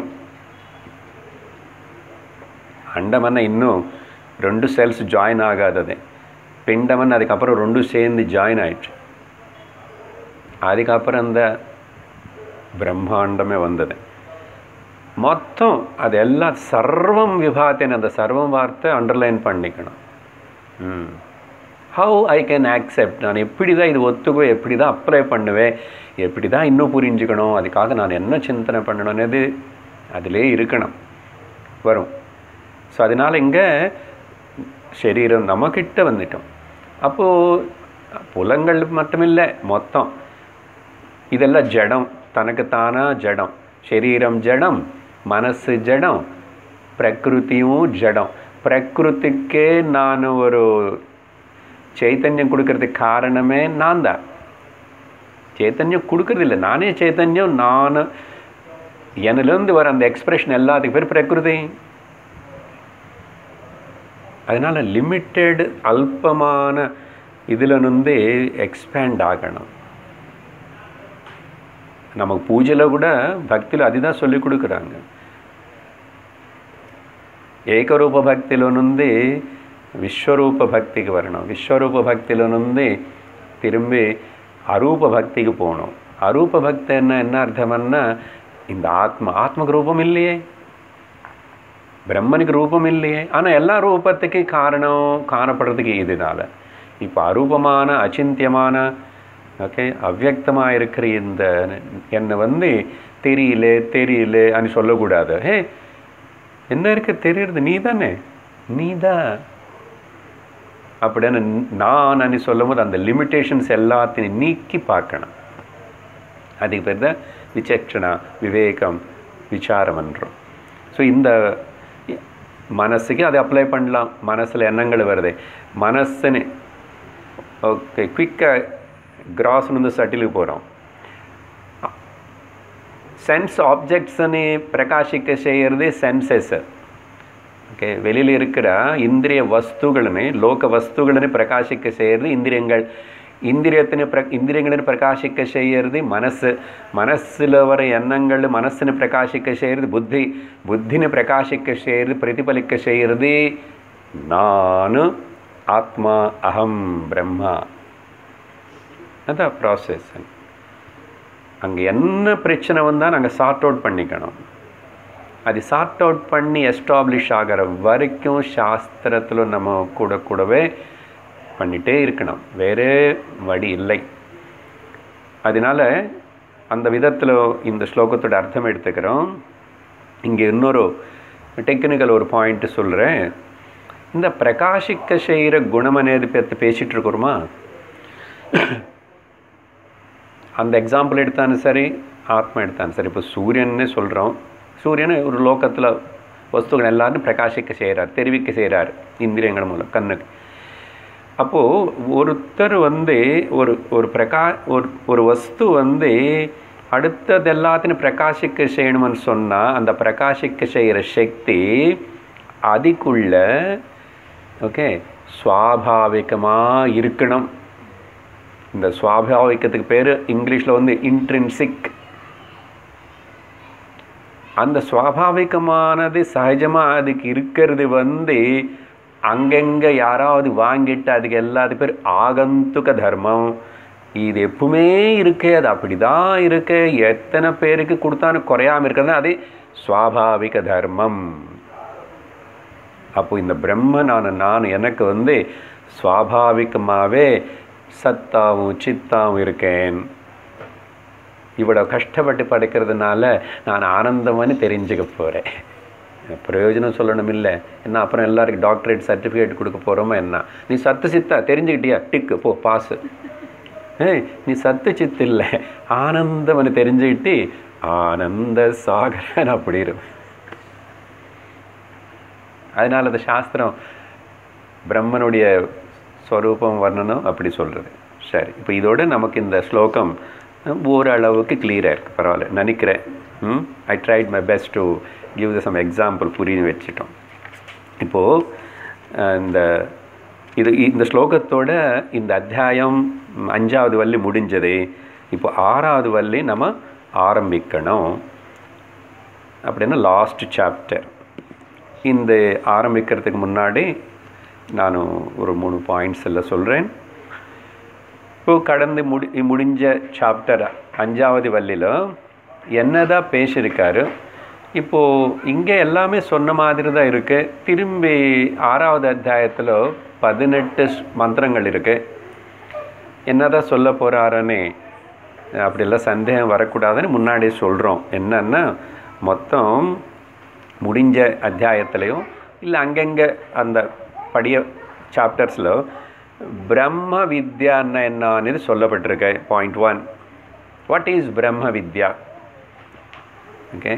అండమన్న ಇನ್ನೂ రెండు సెల్స్ జాయిన్ ఆగాదది పిండమన్న அதுக்கப்புறம் ரெண்டு சேர்ந்து ஜாயின் ஆயிடுச்சு அதுக்கப்புறம் அந்த பிரம்மாண்டமே வந்தது மொத்தம் அதெல்லாம் சர்வம் விபாத்தின்னு அந்த சர்வம் வார்த்தை அண்டர்லைன் பண்ணிக்கணும் ம் ஹவு ஐ கேன் ஆக்செப்ட் நான் எப்படி தான் இது ஒத்துக்குவேன் எப்படி தான் அப்ளை பண்ணுவேன் எப்படி தான் இன்னும் புரிஞ்சுக்கணும் அதுக்காக நான் என்ன சிந்தனை பண்ணணும்னது அதிலே இருக்கணும் வரும் ஸோ அதனால் இங்கே சரீரம் நம்மக்கிட்ட வந்துட்டோம் அப்போது புலங்கள் மட்டுமில்லை மொத்தம் இதெல்லாம் ஜடம் தனக்குத்தானா ஜடம் சரீரம் ஜடம் மனசு ஜடம் பிரகிருத்தியும் ஜடம் பிரகிருத்திக்கே நான் ஒரு சைத்தன்யம் கொடுக்கறதுக்கு காரணமே நான் தான் சைத்தன்யம் கொடுக்கறதில்ல நானே சைத்தன்யம் நான் என்னிலேருந்து வர அந்த எக்ஸ்பிரஷன் எல்லாத்துக்கு பேர் பிரகிருதி அதனால் லிமிட்டெட் அல்பமான இதில் வந்து எக்ஸ்பேண்ட் ஆகணும் நமக்கு பூஜையில் கூட பக்தியில் அதுதான் சொல்லி கொடுக்குறாங்க ఏకరూప భక్తిలో నుండి విశ్వరూప భక్తికి వరణం విశ్వరూప భక్తిలో నుండి திரும்பி அரூப பக்திக்கு போகணும் அரூப பக்தி என்ன என்ன அர்த்தம்னா இந்த ஆத்மா ஆத்மக்கு ரூபம் இல்லையே பிரம்மனுக்கு ரூபம் இல்லையே ஆனால் எல்லா ரூபத்துக்கு காரணம் காணப்படுறதுக்கு இதனால இப்போ அரூபமான அச்சிந்தியமான ஓகே அவ்வக்தமாக இருக்கிற இந்த என்னை வந்து தெரியல தெரியல అని சொல்லக்கூடாது ஹே என்ன இருக்கு தெரியறது நீ தானே நீ தான் அப்படின்னு நான் అని சொல்லும்போது அந்த லிமிட்டேஷன்ஸ் எல்லாத்தையும் நீக்கி பார்க்கணும் அதுக்கு பேர் தான் விசக்ஷணா விவேகம் விசாரம் என்றோம் ஸோ இந்த மனசுக்கு அதை அப்ளை பண்ணலாம் மனசில் எண்ணங்கள் வருது மனசுன்னு ஓகே குயிக்காக கிராஸ்லேருந்து சட்டிலுக்கு போகிறோம் சென்ஸ் ஆப்ஜெக்ட்ஸ்னு பிரகாசிக்க செய்கிறது சென்சஸ் ஓகே வெளியில் இருக்கிற இந்திரிய வஸ்துಗಳನ್ನೇ லோக வஸ்துಗಳನ್ನೇ பிரகாசிக்க செய்கிறது இந்திரியங்கள் இந்திரியத்தினை பிர இந்திரியங்களின் பிரகாசிக்க செய்கிறது மனசு மனசில் வர எண்ணங்கள் மனசினை பிரகாசிக்க செய்கிறது புத்தி புத்தினை பிரகாசிக்க செய்கிறது பிரதிபலிக்க செய்கிறது நான் ஆத்மா அகம் பிரம்மா அதான் ப்ராசஸ் அங்கே என்ன பிரச்சனை வந்தால் நாங்கள் சார்ட் அவுட் பண்ணிக்கணும் அது சார்ட் அவுட் பண்ணி எஸ்டாப்ளிஷ் ஆகிற வரைக்கும் சாஸ்திரத்தில் நம்ம கூட கூடவே பண்ணிகிட்டே இருக்கணும் வேறே வழி இல்லை அதனால் அந்த விதத்தில் இந்த ஸ்லோகத்தோட அர்த்தம் எடுத்துக்கிறோம் இங்கே இன்னொரு டெக்னிக்கல் ஒரு பாயிண்ட்டு சொல்கிறேன் இந்த பிரகாசிக்க செய்கிற குணம் అనేది பற்றி பேசிகிட்டு இருக்கிறோமா அந்த எக்ஸாம்பிள் எடுத்தாலும் சரி ஆத்மா எடுத்தாலும் சரி இப்போ சூரியன்னு சொல்கிறோம் சூரியன் ஒரு லோகத்தில் வஸ்துகள் எல்லாரும் பிரகாசிக்க செய்கிறார் தெரிவிக்க செய்கிறார் இந்திரியங்கள் மூலம் கண்ணுக்கு அப்போது ஒருத்தர் வந்து ஒரு ஒரு பிரகா ஒரு ஒரு வஸ்து வந்து அடுத்தது எல்லாத்தையும் பிரகாசிக்க செய்யணும்னு சொன்னால் அந்த பிரகாசிக்க செய்கிற சக்தி அதுக்குள்ள ஓகே சுவாபாவிகமாக இருக்கணும் இந்த சுவாபாவிகத்துக்கு பேர் இங்கிலீஷில் வந்து இன்ட்ரின்சிக் அந்த சுவாபாவிகமானது சகஜமாக அதுக்கு இருக்கிறது வந்து அங்கங்கே யாராவது வாங்கிட்டு அதுக்கு எல்லாத்து பேர் ஆகந்துக தர்மம் இது எப்பவுமே இருக்கே அது அப்படி தான் இருக்கு எத்தனை பேருக்கு கொடுத்தாலும் குறையாமல் இருக்கிறது அது சுவாபாவிக தர்மம் அப்போ இந்த பிரம்மனான நான் எனக்கு வந்து சுவாபாவிகமாகவே சத்தாவும் சித்தாவும் இருக்கேன் இவ்வளோ கஷ்டப்பட்டு படைக்கிறதுனால நான் ஆனந்தமானு தெரிஞ்சுக்க போகிறேன் பிரயோஜனம் சொல்லணும் இல்லை என்ன அப்புறம் எல்லாருக்கும் டாக்டரேட் சர்டிஃபிகேட் கொடுக்க போகிறோமா என்ன நீ சத்து சித்தா தெரிஞ்சுக்கிட்டியா டிக்கு போ பாஸு ஏய் நீ சத்து சித்து இல்லை ஆனந்தவனை தெரிஞ்சுக்கிட்டு ஆனந்த சாகரன் அப்படி இருக்கும் அதனால் அந்த சாஸ்திரம் பிரம்மனுடைய ஸ்வரூபம் வர்ணனம் அப்படி சொல்கிறது சரி இப்போ இதோட நமக்கு இந்த ஸ்லோகம் ஓரளவுக்கு கிளியராக இருக்குது பரவாயில்ல நினைக்கிறேன் ம் I tried my best to give the some example புரிய வச்சுட்டோம் இப்போது இந்த இது இந்த ஸ்லோகத்தோட இந்த அத்தியாயம் அஞ்சாவது வள்ளி முடிஞ்சது இப்போ ஆறாவது வள்ளி நம்ம ஆரம்பிக்கணும் அப்படின்னா லாஸ்ட் சாப்டர் இந்த ஆரம்பிக்கிறதுக்கு முன்னாடி நான் ஒரு மூணு பாயிண்ட்ஸ் எல்லாம் சொல்கிறேன் இப்போ கடந்து முடி முடிஞ்ச சாப்டர் அஞ்சாவது வள்ளியில் என்னதான் பேசியிருக்காரு இப்போது இங்கே எல்லாமே சொன்ன மாதிரி தான் இருக்குது திரும்பி ஆறாவது அத்தியாயத்தில் பதினெட்டு மந்திரங்கள் இருக்குது என்னதான் சொல்ல போகிறாருன்னு அப்படியெல்லாம் சந்தேகம் வரக்கூடாதுன்னு முன்னாடியே சொல்கிறோம் என்னன்னா மொத்தம் முடிஞ்ச அத்தியாயத்துலேயும் இல்லை அங்கங்கே அந்த படிய சாப்டர்ஸில் பிரம்ம வித்யான்னா என்னன்னு சொல்லப்பட்டிருக்கு பாயிண்ட் ஒன் வாட் இஸ் பிரம்ம வித்யா ஓகே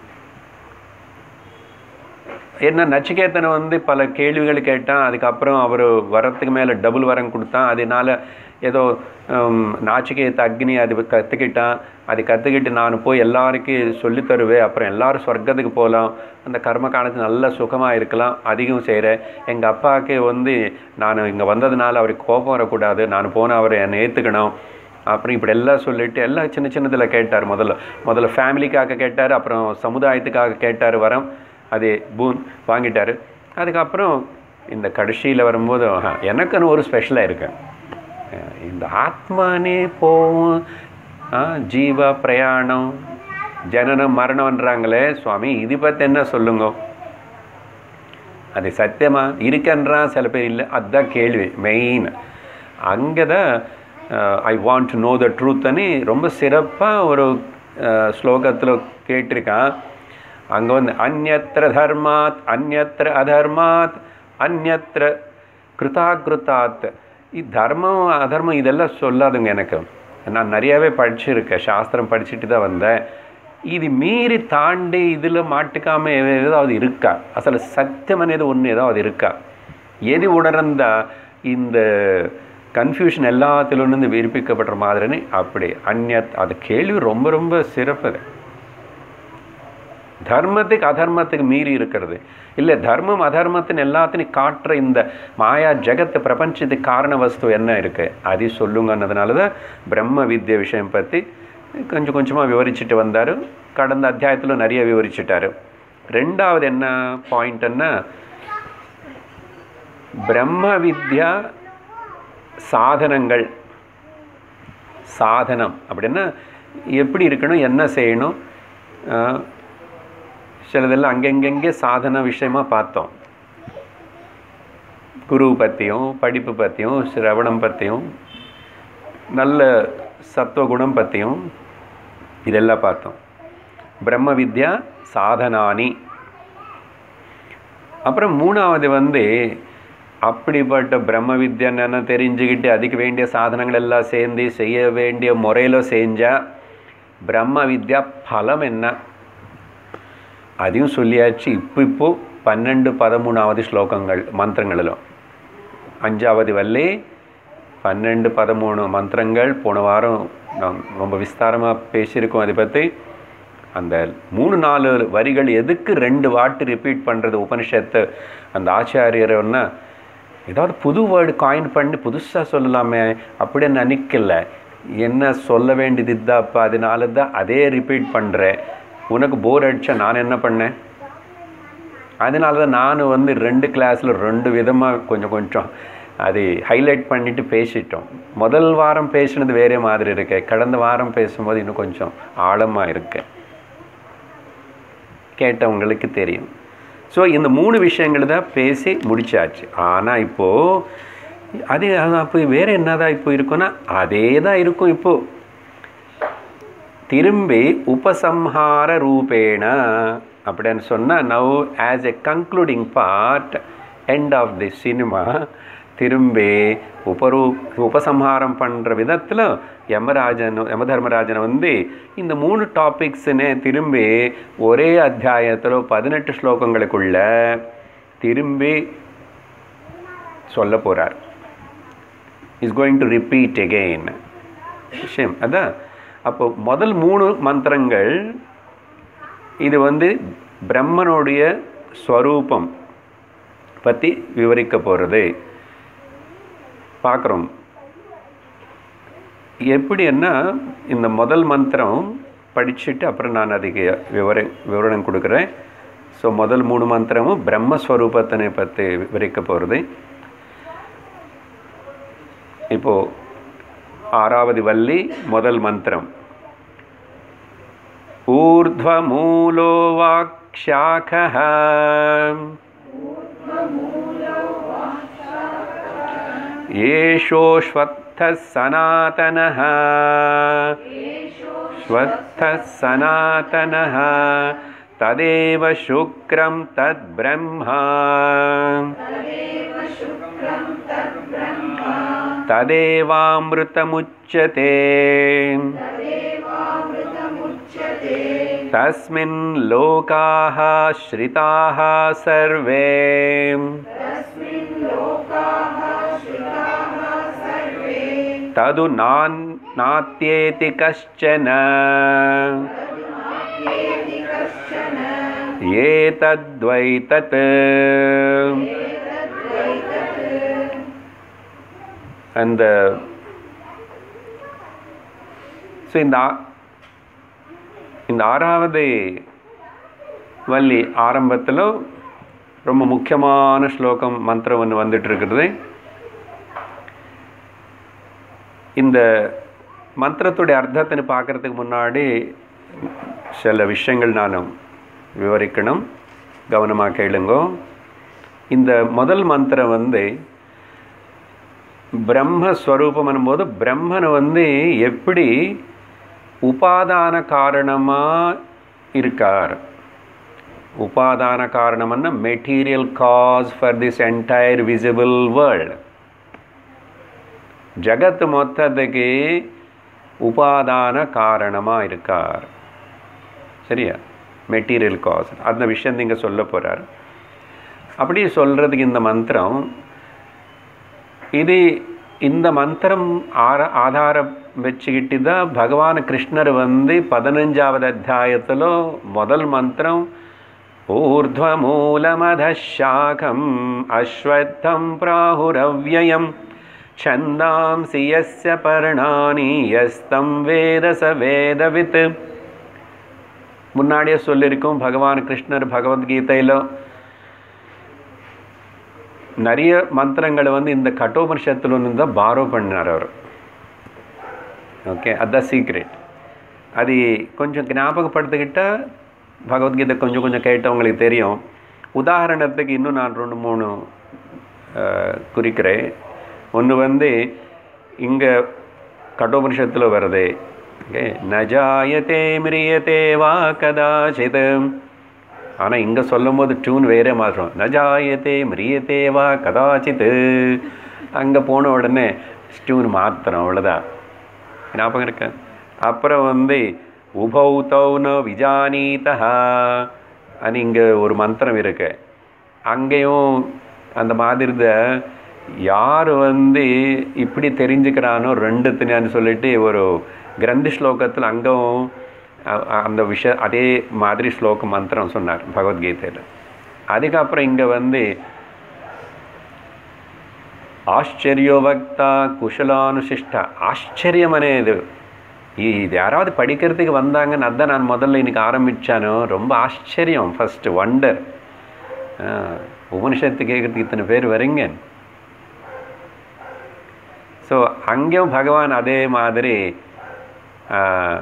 என்ன நச்சிகேத்தனை வந்து பல கேள்விகள் கேட்டான் அதுக்கப்புறம் அவர் வரத்துக்கு மேலே டபுள் வரம் கொடுத்தான் அதனால ஏதோ நாச்சிகேத்த அக்னி அது கற்றுக்கிட்டான் அது கற்றுக்கிட்டு நான் போய் எல்லாருக்கும் சொல்லித் தருவேன் அப்புறம் எல்லாரும் சொர்க்கத்துக்கு போகலாம் அந்த கர்ம காலத்து நல்ல சுகமாக இருக்கலாம் அதிகம் செய்கிறேன் எங்கள் அப்பாவுக்கு வந்து நான் இங்கே வந்ததுனால அவருக்கு கோபம் வரக்கூடாது நான் போனால் அவரை என்னை ஏற்றுக்கணும் அப்புறம் இப்படி எல்லாம் சொல்லிட்டு எல்லாம் சின்ன சின்னதில் கேட்டார் முதல்ல முதல்ல ஃபேமிலிக்காக கேட்டார் அப்புறம் சமுதாயத்துக்காக கேட்டார் வரம் அது பூன் வாங்கிட்டார் அதுக்கப்புறம் இந்த கடைசியில் வரும்போது எனக்குன்னு ஒரு ஸ்பெஷலாக இருக்கேன் இந்த ஆத்மானே போவும் ஜீவ பிரயாணம் ஜனனம் மரணம்ன்றாங்களே சுவாமி இது பற்றி என்ன சொல்லுங்க அது சத்தியமா இருக்கன்றான் சில பேர் இல்லை அதுதான் கேள்வி மெயின் அங்கே தான் I want to know the ட்ரூத்னு ரொம்ப சிறப்பாக ஒரு ஸ்லோகத்தில் கேட்டிருக்கான் அங்கே வந்து அந்நத்திர தர்மாத் அந்நத்திர அதர்மாத் அந்நத்திர கிருதாகிருத்தாத் இது தர்மம் அதர்மம் இதெல்லாம் சொல்லாதுங்க எனக்கு நான் நிறையாவே படிச்சிருக்கேன் சாஸ்திரம் படிச்சுட்டு தான் வந்தேன் இது மீறி தாண்டி இதில் மாட்டுக்காமல் ஏதாவது இருக்கா அசలు சத்தியம் అనేది ஒன்று ஏதாவது இருக்கா எது உணர்ந்தா இந்த கன்ஃபியூஷன் எல்லாத்திலிருந்து விரிப்பிக்கப்படுற மாதிரின்னு அப்படி அந்நத் அது கேள்வி ரொம்ப ரொம்ப சிறப்பு தர்மத்துக்கு அதர்மத்துக்கு மீறி இருக்கிறது இல்லை தர்மம் அதர்மத்தின் எல்லாத்தையும் காட்டுற இந்த மாயா ஜெகத்து பிரபஞ்சத்துக்கு காரண வஸ்து என்ன இருக்குது அது சொல்லுங்கன்னதுனால தான் பிரம்ம வித்ய விஷயம் பற்றி கொஞ்சம் கொஞ்சமாக விவரிச்சுட்டு வந்தார் கடந்த அத்தியாயத்தில் நிறைய விவரிச்சுட்டார் ரெண்டாவது என்ன பாயிண்ட்னா பிரம்ம வித்யா சாதனங்கள் சாதனம் அப்படின்னா எப்படி இருக்கணும் என்ன செய்யணும் சிலதெல்லாம் அங்கங்கங்கே சாதன விஷயமா பார்த்தோம் குரு பற்றியும் படிப்பு பற்றியும் சிரவணம் பற்றியும் நல்ல சத்துவகுணம் பற்றியும் இதெல்லாம் பார்த்தோம் பிரம்ம வித்யா சாதனானி அப்புறம் மூணாவது வந்து அப்படிப்பட்ட பிரம்ம வித்யான்னு தெரிஞ்சுக்கிட்டு அதுக்கு வேண்டிய சாதனங்கள் எல்லாம் சேர்ந்து செய்ய வேண்டிய முறையில் செஞ்சால் பிரம்ம வித்யா பலம் என்ன அதையும் சொல்லியாச்சு இப்போ இப்போ பன்னெண்டு பதிமூணாவது ஸ்லோகங்கள் மந்திரங்களிலும் அஞ்சாவது வல்லே பன்னெண்டு பதிமூணு மந்திரங்கள் போன வாரம் நான் ரொம்ப விஸ்தாரமாக பேசியிருக்கோம் அதை பற்றி அந்த மூணு நாலு வரிகள் எதுக்கு ரெண்டு வாட்டு ரிப்பீட் பண்ணுறது உபனிஷத்து அந்த ஆச்சாரியர்னா ஏதாவது புது வேர்டு காயின் பண்ணி புதுசாக சொல்லலாமே அப்படின்னு நினைக்கல என்ன சொல்ல வேண்டியது இதாப்பா அதனால தான் அதே ரிப்பீட் பண்ணுறேன் உனக்கு போர் அடித்தா நான் என்ன பண்ணேன் அதனால தான் நான் வந்து ரெண்டு கிளாஸில் ரெண்டு விதமாக கொஞ்சம் கொஞ்சம் அது ஹைலைட் பண்ணிவிட்டு பேசிட்டோம் முதல் வாரம் பேசினது வேறே மாதிரி இருக்கு கடந்த வாரம் பேசும்போது இன்னும் கொஞ்சம் ஆழமாக இருக்கு கேட்டவங்களுக்கு தெரியும் ஸோ இந்த மூணு விஷயங்கள் தான் பேசி முடிச்சாச்சு ஆனால் இப்போது அது அப்போ வேறு என்னதான் இப்போ இருக்குன்னா அதே தான் இருக்கும் இப்போது திரும்பி உபசம்ஹார ரூபேண அப்படின்னு சொன்னால் now as a concluding part end of the cinema திரும்பி உபரூ உபசம்ஹாரம் பண்ணுற விதத்தில் யமராஜன் யமதர்மராஜனை வந்து இந்த மூணு டாபிக்ஸுன்னு திரும்பி ஒரே அத்தியாயத்தில் பதினெட்டு ஸ்லோகங்களுக்குள்ள திரும்பி சொல்ல போகிறார் is going to repeat again விஷயம் அதான் அப்போ முதல் மூணு மந்திரங்கள் இது வந்து பிரம்மனுடைய ஸ்வரூபம் பற்றி விவரிக்க போகிறது பார்க்குறோம் எப்படின்னா இந்த முதல் மந்திரம் படிச்சுட்டு அப்புறம் நான் அதுக்கு விவர விவரணம் கொடுக்குறேன் ஸோ முதல் மூணு மந்திரமும் பிரம்மஸ்வரூபத்தினை பற்றி விவரிக்க போகிறது இப்போது ஆறாவது வள்ளி முதல் மந்திரம் ஊர்ध्वमूलो वाक्शाखः एषोऽश्वत्थः सनातनः श्वत्थः सनातनः तदेव शुक्रं तद्ब्रह्मा तदेवामृतमुच्यते तस्मिन् लोकाः श्रिताः सर्वे तदु नान् नात्येति कश्चन एतद्वै तत् அந்த ஸோ இந்த ஆ- இந்த ஆறாவது வள்ளி ஆரம்பத்தில் ரொம்ப முக்கியமான ஸ்லோகம் மந்திரம் ஒன்று வந்துட்டு இருக்குது இந்த மந்திரத்துடைய அர்த்தத்தின்னு பார்க்கறதுக்கு முன்னாடி சில விஷயங்கள் நான் விவரிக்கணும் கவனமாக கேளுங்கோ இந்த முதல் மந்திரம் வந்து பிரம்மஸ்வரூபம் என்னும்போது பிரம்மன் வந்து எப்படி உபாதான காரணமாக இருக்கார் உபாதான காரணம்னா material cause for this entire visible world ஜகத் மொத்தத்துக்கு உபாதான காரணமாக இருக்கார் சரியா மெட்டீரியல் காஸ் அந்த விஷயம் நீங்கள் சொல்ல போகிறார் அப்படி சொல்கிறதுக்கு இந்த மந்திரம் இது இந்த மந்திரம் ஆர ஆதாரம் வச்சுக்கிட்டு தான் பகவான் கிருஷ்ணர் வந்து பதினஞ்சாவது அத்தியாயத்தில் முதல் மந்திரம் ஊர்ध्वमूलमधशाखम् அஸ்வத்தம் பிராहुरव्ययम् छन्दांसि यस्य पर्णानि यस्तं வேத ச வேதவித் முன்னாடியே சொல்லியிருக்கோம் பகவான் கிருஷ்ணர் பகவத்கீதையில் நிறைய மந்திரங்களை வந்து இந்த கட்டோபனிஷத்துல இருந்து தான் பாரோ பண்ணார் அவர் ஓகே அதுதான் சீக்ரெட் அது கொஞ்சம் ஞாபகப்படுத்திக்கிட்டால் பகவத்கீதை கொஞ்சம் கொஞ்சம் கேட்டவங்களுக்கு தெரியும் உதாரணத்துக்கு இன்னும் நான் ரெண்டு மூணு அஹ், குறிக்கிறேன் ஒன்று வந்து இங்கே கட்டோபனிஷத்தில் வருது ஓகே நஜாயத்தே மிரியத்தே வா கதாச்சித் ஆனால் இங்கே சொல்லும் போது டியூன் வேறே மாற்றம் நஜாயத்தே மிரியத்தே வா கதாச்சித் அங்கே போன உடனே டியூன் மாத்திரம் அவ்வளோதான் ஞாபகம் இருக்க அப்புறம் வந்து உபௌ தௌ ந விஜானீதா அது இங்கே ஒரு மந்திரம் இருக்கு அங்கேயும் அந்த மாதிரி தான் யார் வந்து இப்படி தெரிஞ்சுக்கிறானோ ரெண்டுத்துனான்னு சொல்லிட்டு ஒரு கிரந்த ஸ்லோகத்தில் அங்கவும் அ- அ- அந்த விஷய அதே மாதிரி ஸ்லோக மந்திரம் சொன்னார் பகவத்கீதையில் அதுக்கப்புறம் இங்கே வந்து ஆச்சரியோவக்தா குஷலானுசிஷ்டா ஆச்சரியம் అనేది இ- இது யாராவது படிக்கிறதுக்கு வந்தாங்கன்னு அதான் நான் முதல்ல இன்னைக்கு ஆரம்பித்தானோ ரொம்ப ஆச்சரியம் ஃபஸ்ட்டு வண்டர் உபனிஷத்து கேட்குறதுக்கு இத்தனை பேர் வரீங்க ஸோ அங்கேயும் பகவான் அதே மாதிரி ஆ,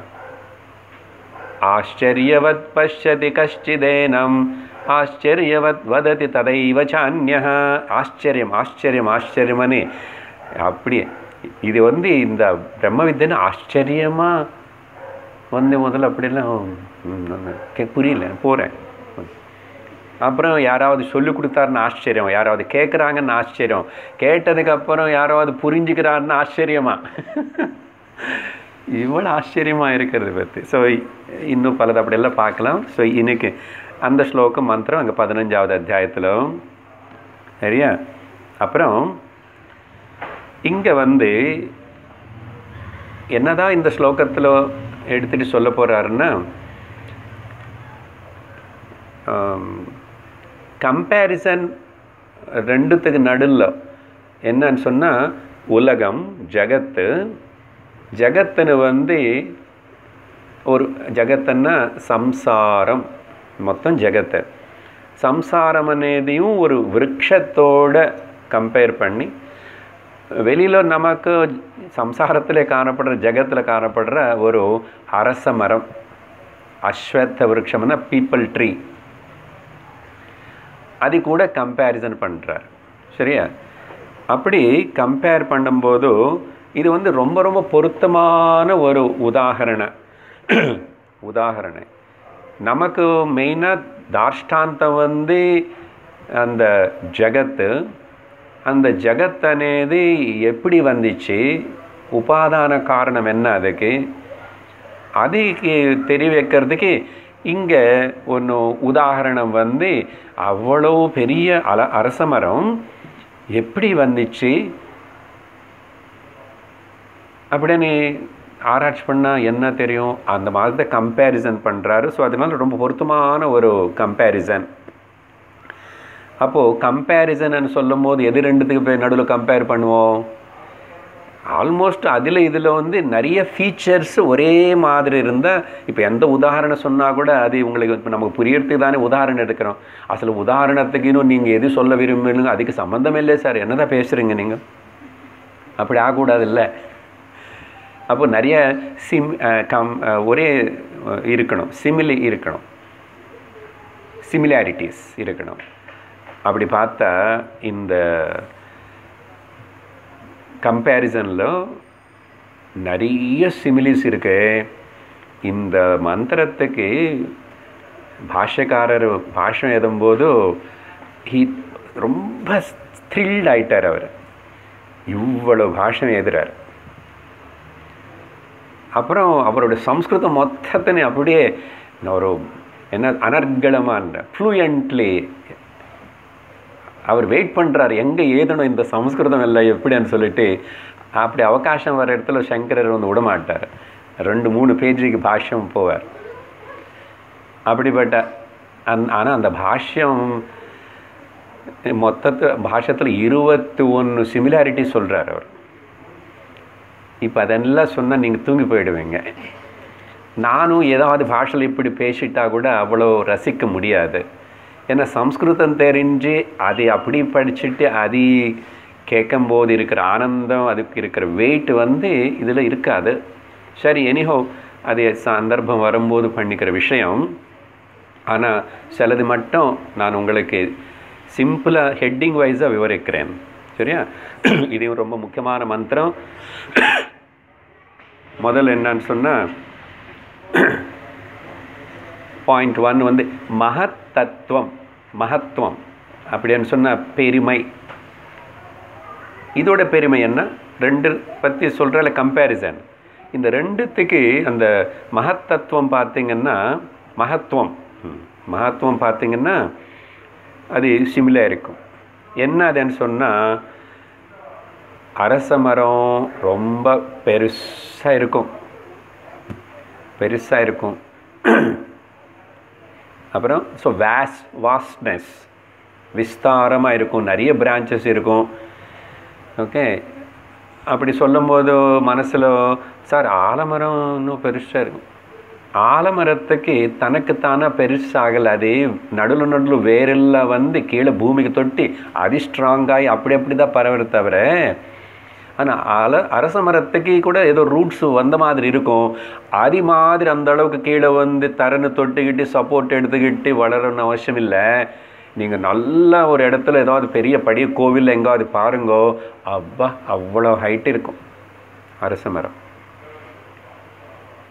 ஆச்சரியவத் பஷ்யதி கஷ்டிதேனம் ஆச்சரியவத் வததி ததைவ சான்யः ஆச்சரியம் ஆச்சரியம் ஆச்சரியமனே அப்படியே இது வந்து இந்த பிரம்ம வித்தியன்னு ஆச்சரியமாக வந்து முதல்ல அப்படிலாம் ம், கே- புரியல போகிறேன் அப்புறம் யாராவது சொல்லி கொடுத்தாருன்னு ஆச்சரியம் யாராவது கேட்குறாங்கன்னு ஆச்சரியம் கேட்டதுக்கப்புறம் யாராவது புரிஞ்சுக்கிறாருன்னு ஆச்சரியமா இவ்வளோ ஆச்சரியமாக இருக்கிறது பற்றி ஸோ இன்னும் பலது அப்படியெல்லாம் பார்க்கலாம் ஸோ இன்னைக்கு அந்த ஸ்லோகம் மந்திரம் அங்கே பதினஞ்சாவது அத்தியாயத்தில் சரியா அப்புறம் இங்கே வந்து என்னதான் இந்த ஸ்லோகத்தில் எடுத்துட்டு சொல்ல போகிறாருன்னா கம்பேரிசன் ரெண்டுத்துக்கு நடுவில் என்னன்னு சொன்னால் உலகம் ஜகத்து ஜகத்துன்னு வந்து ஒரு ஜகத்துன்னா సంసారం మొత్తం జగత్ సంసారం అనేదిயும் ஒரு விருட்சத்தோட கம்பேர் பண்ணி வெளியில் நமக்கு சம்சாரத்தில் காணப்படுற ஜகத்தில் காணப்படுற ஒரு அரச மரம் அஸ்வத்த விருட்சம்னா பீப்பிள் ட்ரீ அது கூட கம்பேரிசன் பண்ணுறார் சரியா அப்படி கம்பேர் பண்ணும்போது இது வந்து ரொம்ப ரொம்ப பொருத்தமான ஒரு உதாகரண உதாகரண நமக்கு மெயினாக தாஷ்டாந்தம் வந்து அந்த ஜகத்து அந்த ஜகத் అనేది எப்படி வந்துச்சு உபாதான காரணம் என்ன அதுக்கு அதுக்கு தெரிய வைக்கிறதுக்கு இங்கே ஒன்று உதாகரணம் வந்து அவ்வளோ பெரிய அல அரச மரம் எப்படி வந்துச்சு அப்படின்னு ஆராய்ச்சி பண்ணால் என்ன தெரியும் அந்த மாதிரி கம்பேரிசன் பண்ணுறாரு ஸோ அதனால ரொம்ப பொருத்தமான ஒரு கம்பேரிசன் அப்போது கம்பேரிசன் சொல்லும் போது எது ரெண்டுத்துக்கு போய் நடுவில் கம்பேர் பண்ணுவோம் ஆல்மோஸ்ட் அதில் இதில் வந்து நிறைய ஃபீச்சர்ஸ் ஒரே மாதிரி இருந்தால் இப்போ எந்த உதாரணம் சொன்னால் கூட அது உங்களுக்கு இப்போ நமக்கு புரியறதுக்கு தானே உதாரணம் எடுக்கிறோம் அசல் உதாரணத்துக்கு இன்னும் நீங்கள் எது சொல்ல விரும்புங்க அதுக்கு சம்மந்தம் இல்லை சார் என்ன தான் பேசுகிறீங்க நீங்கள் அப்படி ஆகக்கூடாது இல்லை அப்போ நிறைய சிம் கம் ஒரே இருக்கணும் சிமிலி இருக்கணும் சிமிலாரிட்டிஸ் இருக்கணும் அப்படி பார்த்தா இந்த கம்பேரிசனில் நிறைய சிமிலிஸ் இருக்கு இந்த மந்திரத்துக்கு பாஷ்யக்காரர் பாஷம் எழுதும்போது ஹீ ரொம்ப த்ரில்ட் ஆயிட்டார் அவர் இவ்வளோ பாஷம் எழுதுறார் அப்புறம் அவரோட சம்ஸ்கிருதம் மொத்தத்தினை அப்படியே ஒரு என்ன அனர்களமான ஃப்ளூயண்ட்லி அவர் வெயிட் பண்ணுறாரு எங்கே ஏதணும் இந்த சம்ஸ்கிருதம் இல்லை எப்படின்னு சொல்லிட்டு அப்படி அவகாசம் வர இடத்துல சங்கரர் வந்து விடமாட்டார் ரெண்டு மூணு பேஜுக்கு பாஷ்யம் போவார் அப்படிப்பட்ட அந் ஆனால் அந்த பாஷ்யம் மொத்தத்து பாஷத்தில் இருபத்தி ஒன்று சிமிலாரிட்டி சொல்கிறார் அவர் இப்போ அதெல்லாம் சொன்னால் நீங்கள் தூங்கி போயிடுவீங்க நானும் ஏதாவது பாஷையில் இப்படி பேசிட்டா கூட அவ்வளோ ரசிக்க முடியாது ஏன்னா சம்ஸ்கிருதம் தெரிஞ்சு அதை அப்படி படிச்சுட்டு அது கேட்கும்போது இருக்கிற ஆனந்தம் அதுக்கு இருக்கிற வெயிட் வந்து இதில் இருக்காது சரி எனிஹோ அது சந்தர்ப்பம் வரும்போது பண்ணிக்கிற விஷயம் ஆனால் சிலது மட்டும் நான் உங்களுக்கு சிம்பிளாக ஹெட்டிங் வைஸாக விவரிக்கிறேன் சரியா இது ரொம்ப முக்கியமான மந்திரம் முதல்ல என்னன்னு சொன்னால் பாயிண்ட் ஒன் வந்து மகத்தத்துவம் மகத்துவம் அப்படின்னு சொன்னால் பெருமை இதோட பெருமை என்ன ரெண்டு பற்றி சொல்கிறல கம்பேரிசன் இந்த ரெண்டுத்துக்கு அந்த மகத்தத்துவம் பார்த்தீங்கன்னா மகத்துவம் மகத்துவம் பார்த்தீங்கன்னா அது சிமிலாக இருக்கும் என்ன அதுன்னு சொன்னால் அரச மரம் ரொம்ப பெருசாக இருக்கும் பெருசாக இருக்கும் அப்புறம் ஸோ வேஸ் வாஸ்ட்னஸ் விஸ்தாரமாக இருக்கும் நிறைய பிரான்ச்சஸ் இருக்கும் ஓகே அப்படி சொல்லும்போது மனசில் சார் ஆலமரம் இன்னும் பெருசாக இருக்கும் ஆலமரத்துக்கு தனக்குத்தானே பெருசாகலை அது நடுவில் நடுவில் வேரெல்லாம் வந்து கீழே பூமிக்கு தொட்டி அது ஸ்ட்ராங்காகி அப்படி அப்படி தான் பரவுற தவிர ஆனால் அல அரச மரத்துக்கு கூட ஏதோ ரூட்ஸ் வந்த மாதிரி இருக்கும் அது மாதிரி அந்த அளவுக்கு கீழே வந்து தரன்னு தொட்டுக்கிட்டு சப்போர்ட் எடுத்துக்கிட்டு வளரணும்னு அவசியம் இல்லை நீங்கள் நல்ல ஒரு இடத்துல ஏதாவது பெரிய படி கோவில் எங்காவது பாருங்கோ அப்பா அவ்வளோ ஹைட் இருக்கும் அரச மரம்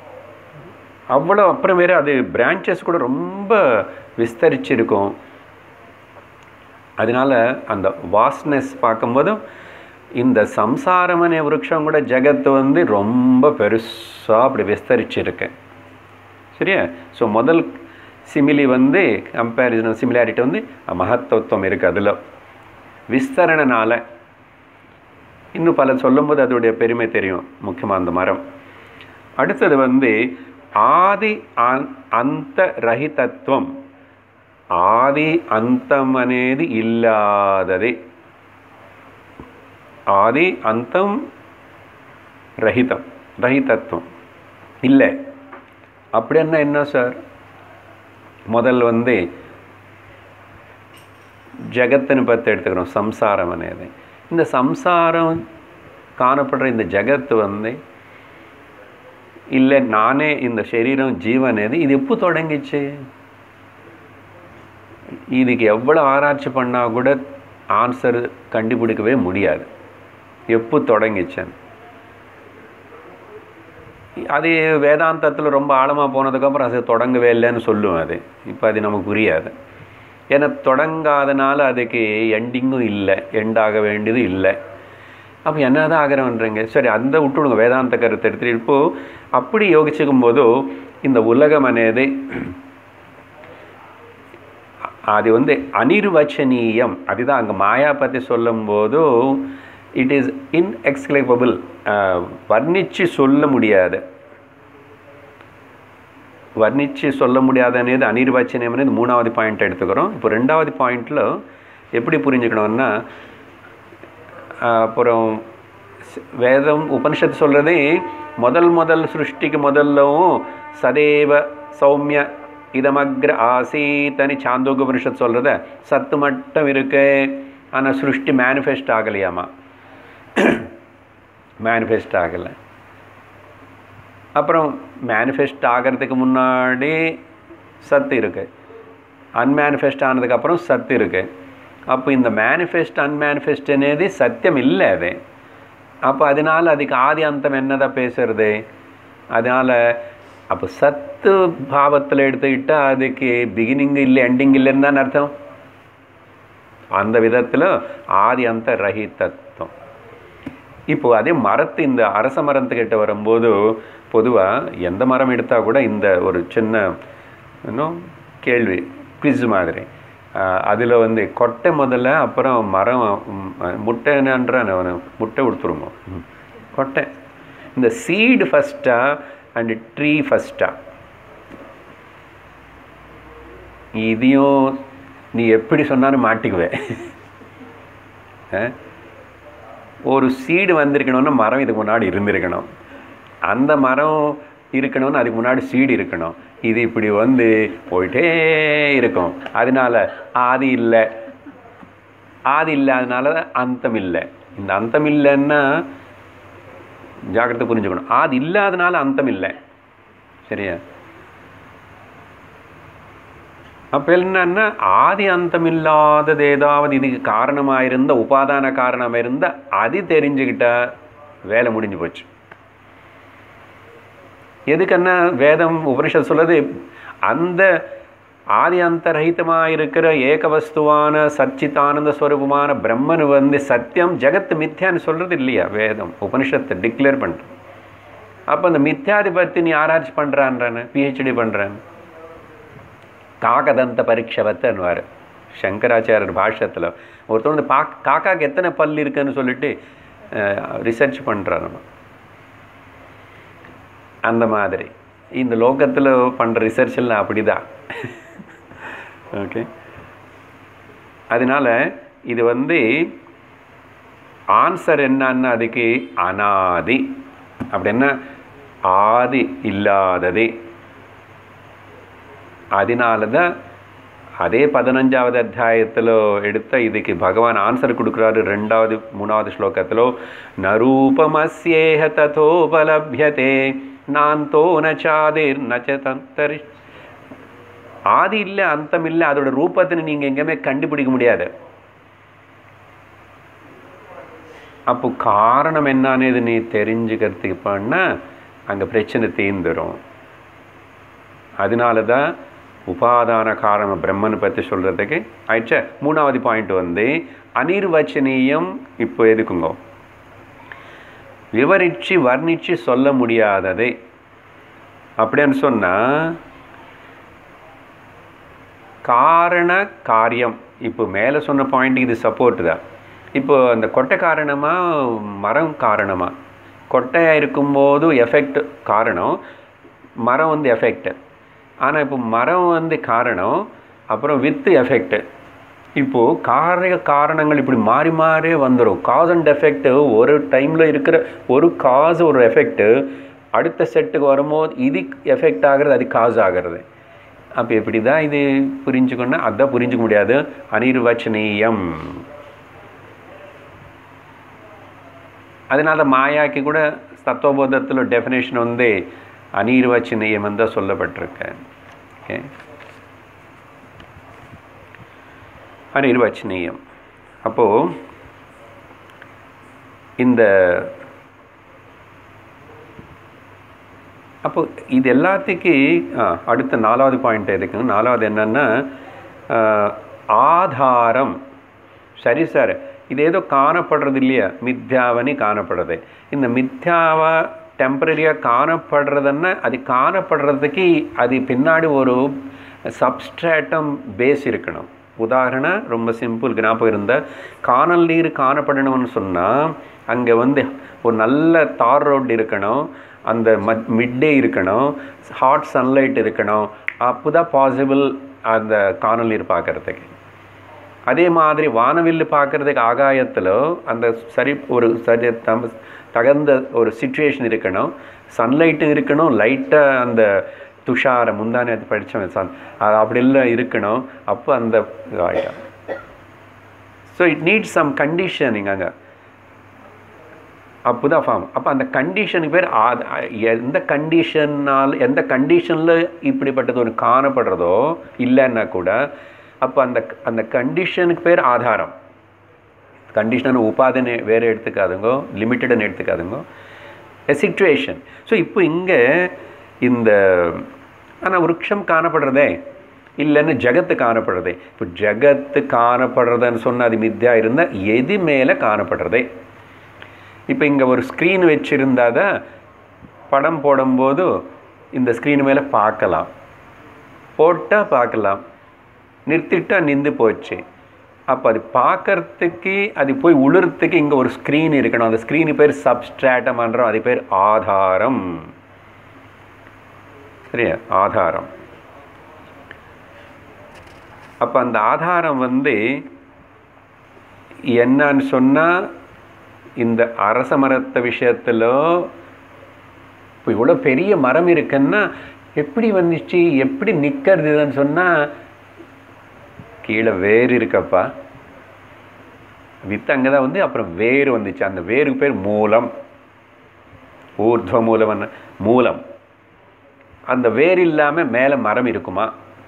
அவ்வளோ அப்புறம் வேறு அது பிரான்ச்சஸ் கூட ரொம்ப விஸ்தரிச்சிருக்கும் அதனால அந்த வாஸ்ட்னஸ் பார்க்கும்போதும் இந்த சம்சாரம் அనే விருட்சம் கூட ஜெகத்து வந்து ரொம்ப பெருசாக அப்படி விஸ்தரிச்சிருக்கு சரியா ஸோ முதல் சிமிலி வந்து கம்பேரிசன் சிமிலாரிட்டி வந்து மகத்துவம் இருக்குது அதில் விஸ்தரணனால இன்னும் பல சொல்லும்போது அதோடைய பெருமை தெரியும் முக்கியமாக அந்த மரம் அடுத்தது வந்து ఆది అంత రహితత్వం ఆది అంతం అనేది ఇల్లాదది ఆది అంతం ரஹிதம் ரஹிதத்துவம் இல்லை அப்படின்னா என்ன சார் முதல் வந்து ஜெகத்துன்னு பற்றி எடுத்துக்கிறோம் சம்சாரம் అనేది இந்த சம்சாரம் காணப்படுற இந்த ஜெகத்து வந்து இல்லை நானே இந்த శరీరం జీవం అనేది ఇది ఎప్పుడు தொடங்கிச்சு இதுக்கு எவ்வளோ ஆராய்ச்சி பண்ணால் கூட ஆன்சர் கண்டுபிடிக்கவே முடியாது எப்போ தொடங்கிச்சேன் அது வேதாந்தத்தில் ரொம்ப ஆழமாக போனதுக்கப்புறம் அது தொடங்கவே இல்லைன்னு சொல்லுவேன் அது இப்போ அது நமக்கு புரியாது ஏன்னா தொடங்காதனால அதுக்கு எண்டிங்கும் இல்லை எண்டாக வேண்டியது இல்லை அப்போ என்னதான் ஆகிறவன்றீங்க சரி அந்த விட்டுடுங்க வேதாந்த கருத்தை எடுத்துகிட்டு இப்போது அப்படி யோகிச்சுக்கும் போதோ இந்த உலகம் అనేది அது வந்து அனிர்வச்சனீயம் அதுதான் அங்கே மாயா பற்றி சொல்லும்போது இட் இஸ் இன்எக்ஸ்கிளைபபிள் வர்ணித்து சொல்ல முடியாது வர்ணித்து சொல்ல முடியாத అనేది அனிர்வச்சனியம் అనేది மூணாவது பாயிண்ட் எடுத்துக்கிறோம் இப்போ ரெண்டாவது பாயிண்டில் எப்படி புரிஞ்சுக்கணும்னா அப்புறம் வேதம் உபனிஷத்து சொல்கிறதே முதல் முதல் சிருஷ்டிக்கு முதல்லவும் சதேவ சௌமிய இதமக்ர ஆசீத்தனி சாந்தோக உபனிஷத் சொல்கிறத சத்து மட்டும் இருக்கு ஆனால் சிருஷ்டி மேனிஃபெஸ்ட் ஆகலையாமா மேனிஃபெஸ்ட் ஆகலை அப்புறம் மேனிஃபெஸ்ட் ஆகிறதுக்கு முன்னாடி சத்து இருக்கு அன்மேனிஃபெஸ்ட் ஆனதுக்கப்புறம் சத்து இருக்கு அப்போ இந்த மேனிஃபெஸ்ட் அன்மேனிஃபெஸ்ட் అనేది சத்தியம் இல்லை அது அப்போ அதனால் அதுக்கு ஆதி அந்தம் என்னதான் பேசுறது அதனால் அப்போ சத்து பாவத்தில் எடுத்துக்கிட்டால் அதுக்கு பிகினிங் இல்லை எண்டிங் இல்லைன்னு தான் அர்த்தம் அந்த விதத்தில் ஆதி அந்த ரஹிதத்துவம் இப்போ அதே மரத்து இந்த அரச மரத்துக்கிட்ட வரும்போது பொதுவாக எந்த மரம் எடுத்தால் கூட இந்த ஒரு சின்ன இன்னும் கேள்வி குவிஸ் மாதிரி அதில் வந்து கொட்டை முதல்ல அப்புறம் மரம் முட்டைன்றான் அவனை முட்டை கொடுத்துருமோ கொட்டை இந்த சீடு ஃபஸ்ட்டா அண்டு ட்ரீ ஃபஸ்ட்டா இதையும் நீ எப்படி சொன்னாலும் மாட்டிக்குவேன் ஒரு சீடு வந்திருக்கணும்னா மரம் இதுக்கு முன்னாடி இருந்திருக்கணும் அந்த மரம் இருக்கணும்னு அதுக்கு முன்னாடி சீடு இருக்கணும் இது இப்படி வந்து போயிட்டே இருக்கும் அதனால ஆதி இல்லை ஆதி இல்லாதனால அந்தம் இல்லை இந்த அந்தம் இல்லைன்னா ஜாக்கிரதை புரிஞ்சுக்கணும் ஆதி இல்லாதனால அந்தம் இல்லை சரியா அப்போ என்னன்னா ஆதி அந்தம் இல்லாதது ஏதாவது இதுக்கு காரணமாக இருந்த உபாதான காரணமாக இருந்தால் அது தெரிஞ்சுக்கிட்டா வேலை முடிஞ்சு போச்சு எதுக்குன்னா வேதம் உபனிஷத் சொல்லுது அந்த ஆதி அந்தரகிதமாக இருக்கிற ஏக வஸ்துவான சச்சிதானந்த ஸ்வரூபமான பிரம்மன் வந்து சத்தியம் ஜெகத் மித்யான்னு சொல்கிறது இல்லையா வேதம் உபனிஷத்தை டிக்ளேர் பண்ணுற அப்போ அந்த மித்யாதி பற்றி நீ ஆராய்ச்சி பண்ணுறான்றானு பிஹெச்டி பண்ணுறான் காக்கதந்த பரீட்சவத்தன்னுவார் சங்கராச்சாரியர் பாஷ்யத்தில் ஒருத்தர் வந்து பா காக்காக்கு எத்தனை பல் இருக்குன்னு சொல்லிட்டு ரிசர்ச் பண்ணுறாரு நம்ம அந்த மாதிரி இந்த லோகத்தில் பண்ணுற ரிசர்ச் எல்லாம் அப்படி தான் ஓகே அதனால் இது வந்து ஆன்சர் என்னன்னா அதுக்கு அனாதி அப்படின்னா ஆதி இல்லாதது அதனால தான் அதே பதினஞ்சாவது அத்தியாயத்தில் எடுத்த இதுக்கு பகவான் ஆன்சர் கொடுக்குறாரு ரெண்டாவது மூணாவது ஸ்லோகத்தில் நரூபமஸ்யேஹ ததோபலபியதே நாந்தோ நச்சாதிர் நச்ச தந்தரி ஆதி இல்லை அந்தம் இல்லை அதோட ரூபத்தினை நீங்கள் எங்கேயுமே கண்டுபிடிக்க முடியாது அப்போ காரணம் என்னன்னு நீ தெரிஞ்சுக்கிறதுக்கு பண்ணால் அங்கே பிரச்சனை தீர்ந்துடும் அதனால தான் உபாதான காரணம் பிரம்மனை பற்றி சொல்கிறதுக்கு ஆயிடுச்சா மூணாவது பாயிண்ட் வந்து அனிர்வச்சனீயம் இப்போ எதுக்குங்க விவரித்து வர்ணித்து சொல்ல முடியாதது அப்படின்னு சொன்னால் காரண காரியம் இப்போ மேலே சொன்ன பாயிண்ட் இது சப்போர்ட் தான் இப்போ அந்த கொட்டை காரணமாக மரம் காரணமாக கொட்டையாக இருக்கும்போது எஃபெக்ட் காரணம் மரம் வந்து எஃபெக்ட் ஆனால் இப்போ மரம் வந்து காரணம் அப்புறம் வித்து எஃபெக்ட் இப்போது காரிய காரணங்கள் இப்படி மாறி மாறி வந்துடும் காஸ் அண்ட் எஃபெக்ட் ஒரு டைமில் இருக்கிற ஒரு காஸ் ஒரு எஃபெக்ட் அடுத்த செட்டுக்கு வரும்போது இது எஃபெக்ட் ஆகிறது அது காஸ் ஆகிறது அப்போ எப்படி தான் இது புரிஞ்சுக்கணும்னா அதான் புரிஞ்சுக்க முடியாது அனிர்வச்சனீயம் அதனால மாயாக்கு கூட தத்துவபோதத்தில் டெஃபினேஷன் வந்து அனிர்வச்சனீயம் தான் சொல்லப்பட்டிருக்கு ஓகே அனிர்வச்சனீயம் அப்போது இந்த அப்போ இது எல்லாத்துக்கு ஆ, அடுத்த நாலாவது பாயிண்ட் எதுக்கு நாலாவது என்னன்னா ஆ, ஆதாரம் சரி சார் இது ஏதோ காணப்படுறது இல்லையா மித்யாவனி காணப்படுறது இந்த மித்யாவா டெம்பரரியாக காணப்படுறதுன்னா அது காணப்படுறதுக்கு அது பின்னாடி ஒரு சப்ஸ்ட்ராட்டம் பேஸ் இருக்கணும் உதாரணம் ரொம்ப சிம்பிள் ஞாபகம் இருந்த காணல் நீர் காணப்படணும்னு சொன்னால் அங்கே வந்து ஒரு நல்ல தார் ரோடு இருக்கணும் அந்த மத் மிட்டே இருக்கணும் ஹாட் சன்லைட் இருக்கணும் அப்போ தான் பாசிபிள் அந்த காணல் நீர் பார்க்கறதுக்கு அதே மாதிரி வானவில்லு பார்க்கறதுக்கு ஆகாயத்தில் அந்த சரி ஒரு சரி தம் தகுந்த ஒரு சுச்சுவேஷன் இருக்கணும் சன்லைட்டும் இருக்கணும் லைட்டாக அந்த துஷாரம் முந்தானே அது படித்தவன் சன் அது அப்படிலாம் இருக்கணும் அப்போ அந்த ஆகிடும் so it needs some conditioning அங்கே அப்போ தான் ஃபார்ம் அப்போ அந்த கண்டிஷனுக்கு பேர் ஆ- எந்த கண்டிஷனால் எந்த கண்டிஷனில் இப்படிப்பட்டது ஒரு காணப்படுறதோ இல்லைன்னா கூட அப்போ அந்த அந்த கண்டிஷனுக்கு பேர் ஆதாரம் கண்டிஷனான உபாதனை வேறு எடுத்துக்காதுங்கோ லிமிட்டடுன்னு எடுத்துக்காதுங்கோ எ சிச்சுவேஷன் ஸோ இப்போ இங்கே இந்த ஆனால் விருட்சம் காணப்படுறதே இல்லைன்னு ஜகத்து காணப்படுறதே இப்போ ஜகத்து காணப்படுறதுன்னு சொன்னால் அது மித்யா இருந்தால் எது மேலே காணப்படுறதே இப்போ இங்கே ஒரு ஸ்க்ரீன் வச்சுருந்தா தான் படம் போடும்போது இந்த ஸ்க்ரீன் மேலே பார்க்கலாம் போட்டால் பார்க்கலாம் நிறுத்திட்டா நின்று போச்சு அப்போ அது பார்க்கறதுக்கு அது போய் உளுறதுக்கு இங்கே ஒரு ஸ்க்ரீன் இருக்கணும் அந்த ஸ்க்ரீனு பேர் சப்ஸ்ட்ராட்டம் பண்ணுறோம் அது பேர் ஆதாரம் சரியா ஆதாரம் அப்போ அந்த ஆதாரம் வந்து என்னன்னு சொன்னால் இந்த அரச மரத்த விஷயத்தில் இப்போ இவ்வளோ பெரிய மரம் இருக்குன்னா எப்படி வந்துச்சு எப்படி நிற்கிறதுன்னு சொன்னால் கீழே வேர் இருக்கப்பா வித்து அங்கே தான் வந்து அப்புறம் வேர் வந்துச்சு அந்த வேருக்கு பேர் மூலம் ஊர்துவ மூலம் மூலம் அந்த வேர் இல்லாமல் மேலே மரம் இருக்குமா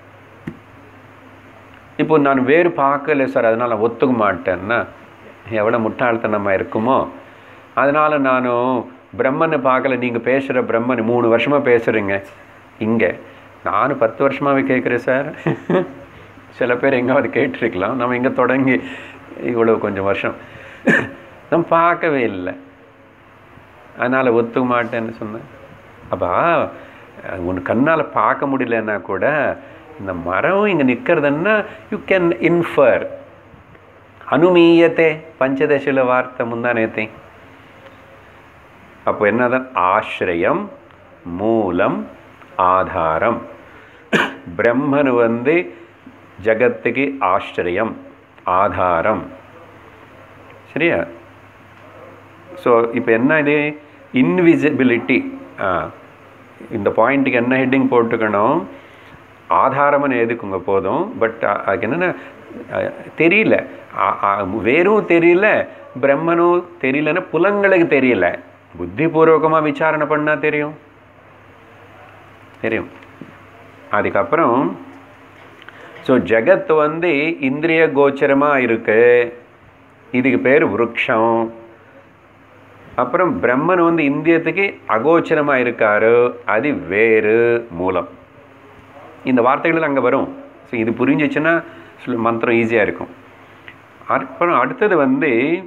இப்போ நான் வேறு பார்க்கல சார் அதனால் நான் ஒத்துக்க மாட்டேன்னா எவ்வளோ முட்டாள்தனமாக இருக்குமோ அதனால் நானும் பிரம்மனை பார்க்கல நீங்கள் பேசுகிற பிரம்மன் மூணு வருஷமாக பேசுகிறீங்க இங்கே நானும் பத்து வருஷமாகவே கேட்குறேன் சார் சில பேர் எங்காவது கேட்டிருக்கலாம் நம்ம இங்கே தொடங்கி இவ்வளோ கொஞ்சம் வருஷம் நம்ம பார்க்கவே இல்லை அதனால் ஒத்துக்க மாட்டேன்னு சொன்னேன் அப்பா உன் கண்ணால் பார்க்க முடியலன்னா கூட இந்த மரம் இங்கே நிற்கிறதுன்னா யூ கேன் இன்ஃபர் அனுமீயத்தே பஞ்சதசில வார்த்தை முந்தானேத்தே அப்போ என்னதான் ஆசிரியம் மூலம் ஆதாரம் பிரம்மன் வந்து ஜகத்துக்கு ஆசிரியம் ஆதாரம் சரியா ஸோ இப்போ என்ன இது இன்விசிபிலிட்டி இந்த பாயிண்ட்டுக்கு என்ன ஹெட்டிங் போட்டுக்கணும் ஆதாரம்னு எதுக்குங்க போதும் பட் அதுக்கு என்னென்ன தெரியல ஆ- ஆ- வேறும் தெரியல பிரம்மனும் தெரியலன்னா புலங்களுக்கு தெரியல புத்திபூர்வகமாக விசாரணை பண்ணால் தெரியும் தெரியும் அதுக்கப்புறம் ஸோ ஜகத் வந்து இந்திரிய கோச்சரமாக இருக்கு இதுக்கு பேர் விருட்சம் அப்புறம் பிரம்மன் வந்து இந்தியத்துக்கு அகோச்சரமாக இருக்காரு அது வேறு மூலம் இந்த வார்த்தைகள் அங்கே வரும் ஸோ இது புரிஞ்சிச்சுன்னா ஸ்லோ- மந்திரம் ஈஸியாக இருக்கும் அப்புறம் அடுத்தது வந்து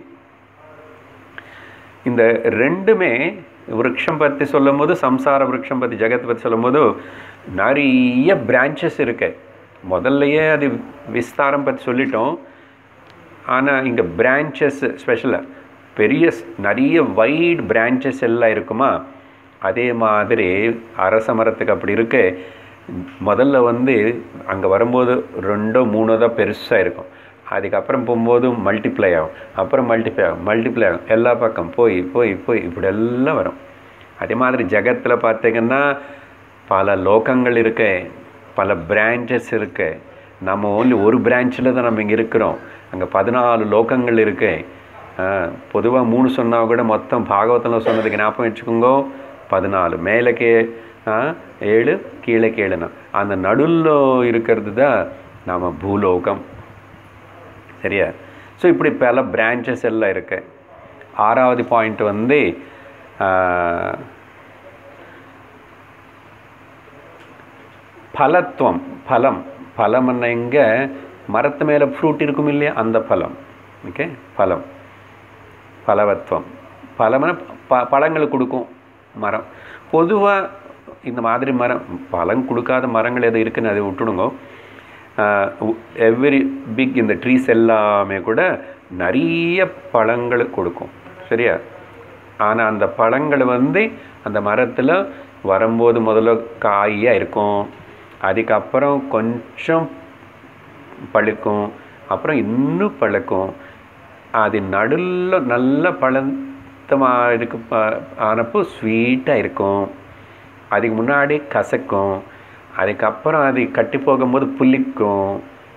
இந்த ரெண்டுமே விருட்சம் பற்றி சொல்லும்போது சம்சார விருட்சம் பற்றி ஜெகத் பற்றி சொல்லும்போது நிறைய பிரான்ச்சஸ் இருக்கு முதல்லயே அது விஸ்தாரம் பற்றி சொல்லிட்டோம் ஆனால் இங்கே பிரான்ச்சஸ் ஸ்பெஷலாக பெரிய ஸ்- நிறைய வைட் பிரான்ச்சஸ் எல்லாம் இருக்குமா அதே மாதிரி அரச மரத்துக்கு அப்படி இருக்கு முதல்ல வந்து அங்கே வரும்போது ரெண்டோ மூணோ தான் பெருசாக இருக்கும் அதுக்கப்புறம் போகும்போது மல்டிப்ளை ஆகும் அப்புறம் மல்டிப்ளை ஆகும் மல்டிப்ளை ஆகும் எல்லா பக்கம் போய் போய் போய் இப்படி எல்லாம் வரும் அதே மாதிரி ஜெகத்தில் பார்த்தீங்கன்னா பல லோகங்கள் இருக்கு பல பிரான்ச்சஸ் இருக்கு நம்ம ஓன்லி ஒரு பிரான்ச்சில் தான் நம்ம இங்கே இருக்கிறோம் அங்கே பதினாலு லோகங்கள் இருக்கு பொதுவாக மூணு சொன்னா கூட மொத்தம் பாகவத்தில் சொன்னதுக்கு ஞாபகம் வச்சுக்கோங்க பதினாலு மேலே கே ஆ, ஏழு கீழே கேளுனா அந்த நடுவில் இருக்கிறது தான் நம்ம பூலோகம் சரியா ஸோ இப்படி பல பிரான்ச்சஸ் எல்லாம் இருக்கு ஆறாவது பாயிண்ட் வந்து ஆ, பலத்துவம் பலம் பலம்னா இங்கே மரத்து மேலே ஃப்ரூட் இருக்கும் இல்லையா அந்த பலம் ஓகே பலம் பலவத்துவம் பலம்னா ப பழங்களை கொடுக்கும் மரம் பொதுவாக இந்த மாதிரி மரம் பழம் கொடுக்காத மரங்கள் எது இருக்குன்னு அதை விட்டுடுங்க எவ்ரி பிக் இந்த ட்ரீஸ் எல்லாமே கூட நிறைய பழங்கள் கொடுக்கும் சரியா ஆனால் அந்த பழங்கள் வந்து அந்த மரத்தில் வரும்போது முதல்ல காயாக இருக்கும் அதுக்கப்புறம் கொஞ்சம் பழுக்கும் அப்புறம் இன்னும் பழுக்கும் அது நடுவில் நல்ல பழத்தமாக இருக்கு ப- ஆனப்போ ஸ்வீட்டாக இருக்கும் அதுக்கு முன்னாடி கசக்கும் அதுக்கப்புறம் அது கட்டி போகும்போது புளிக்கும்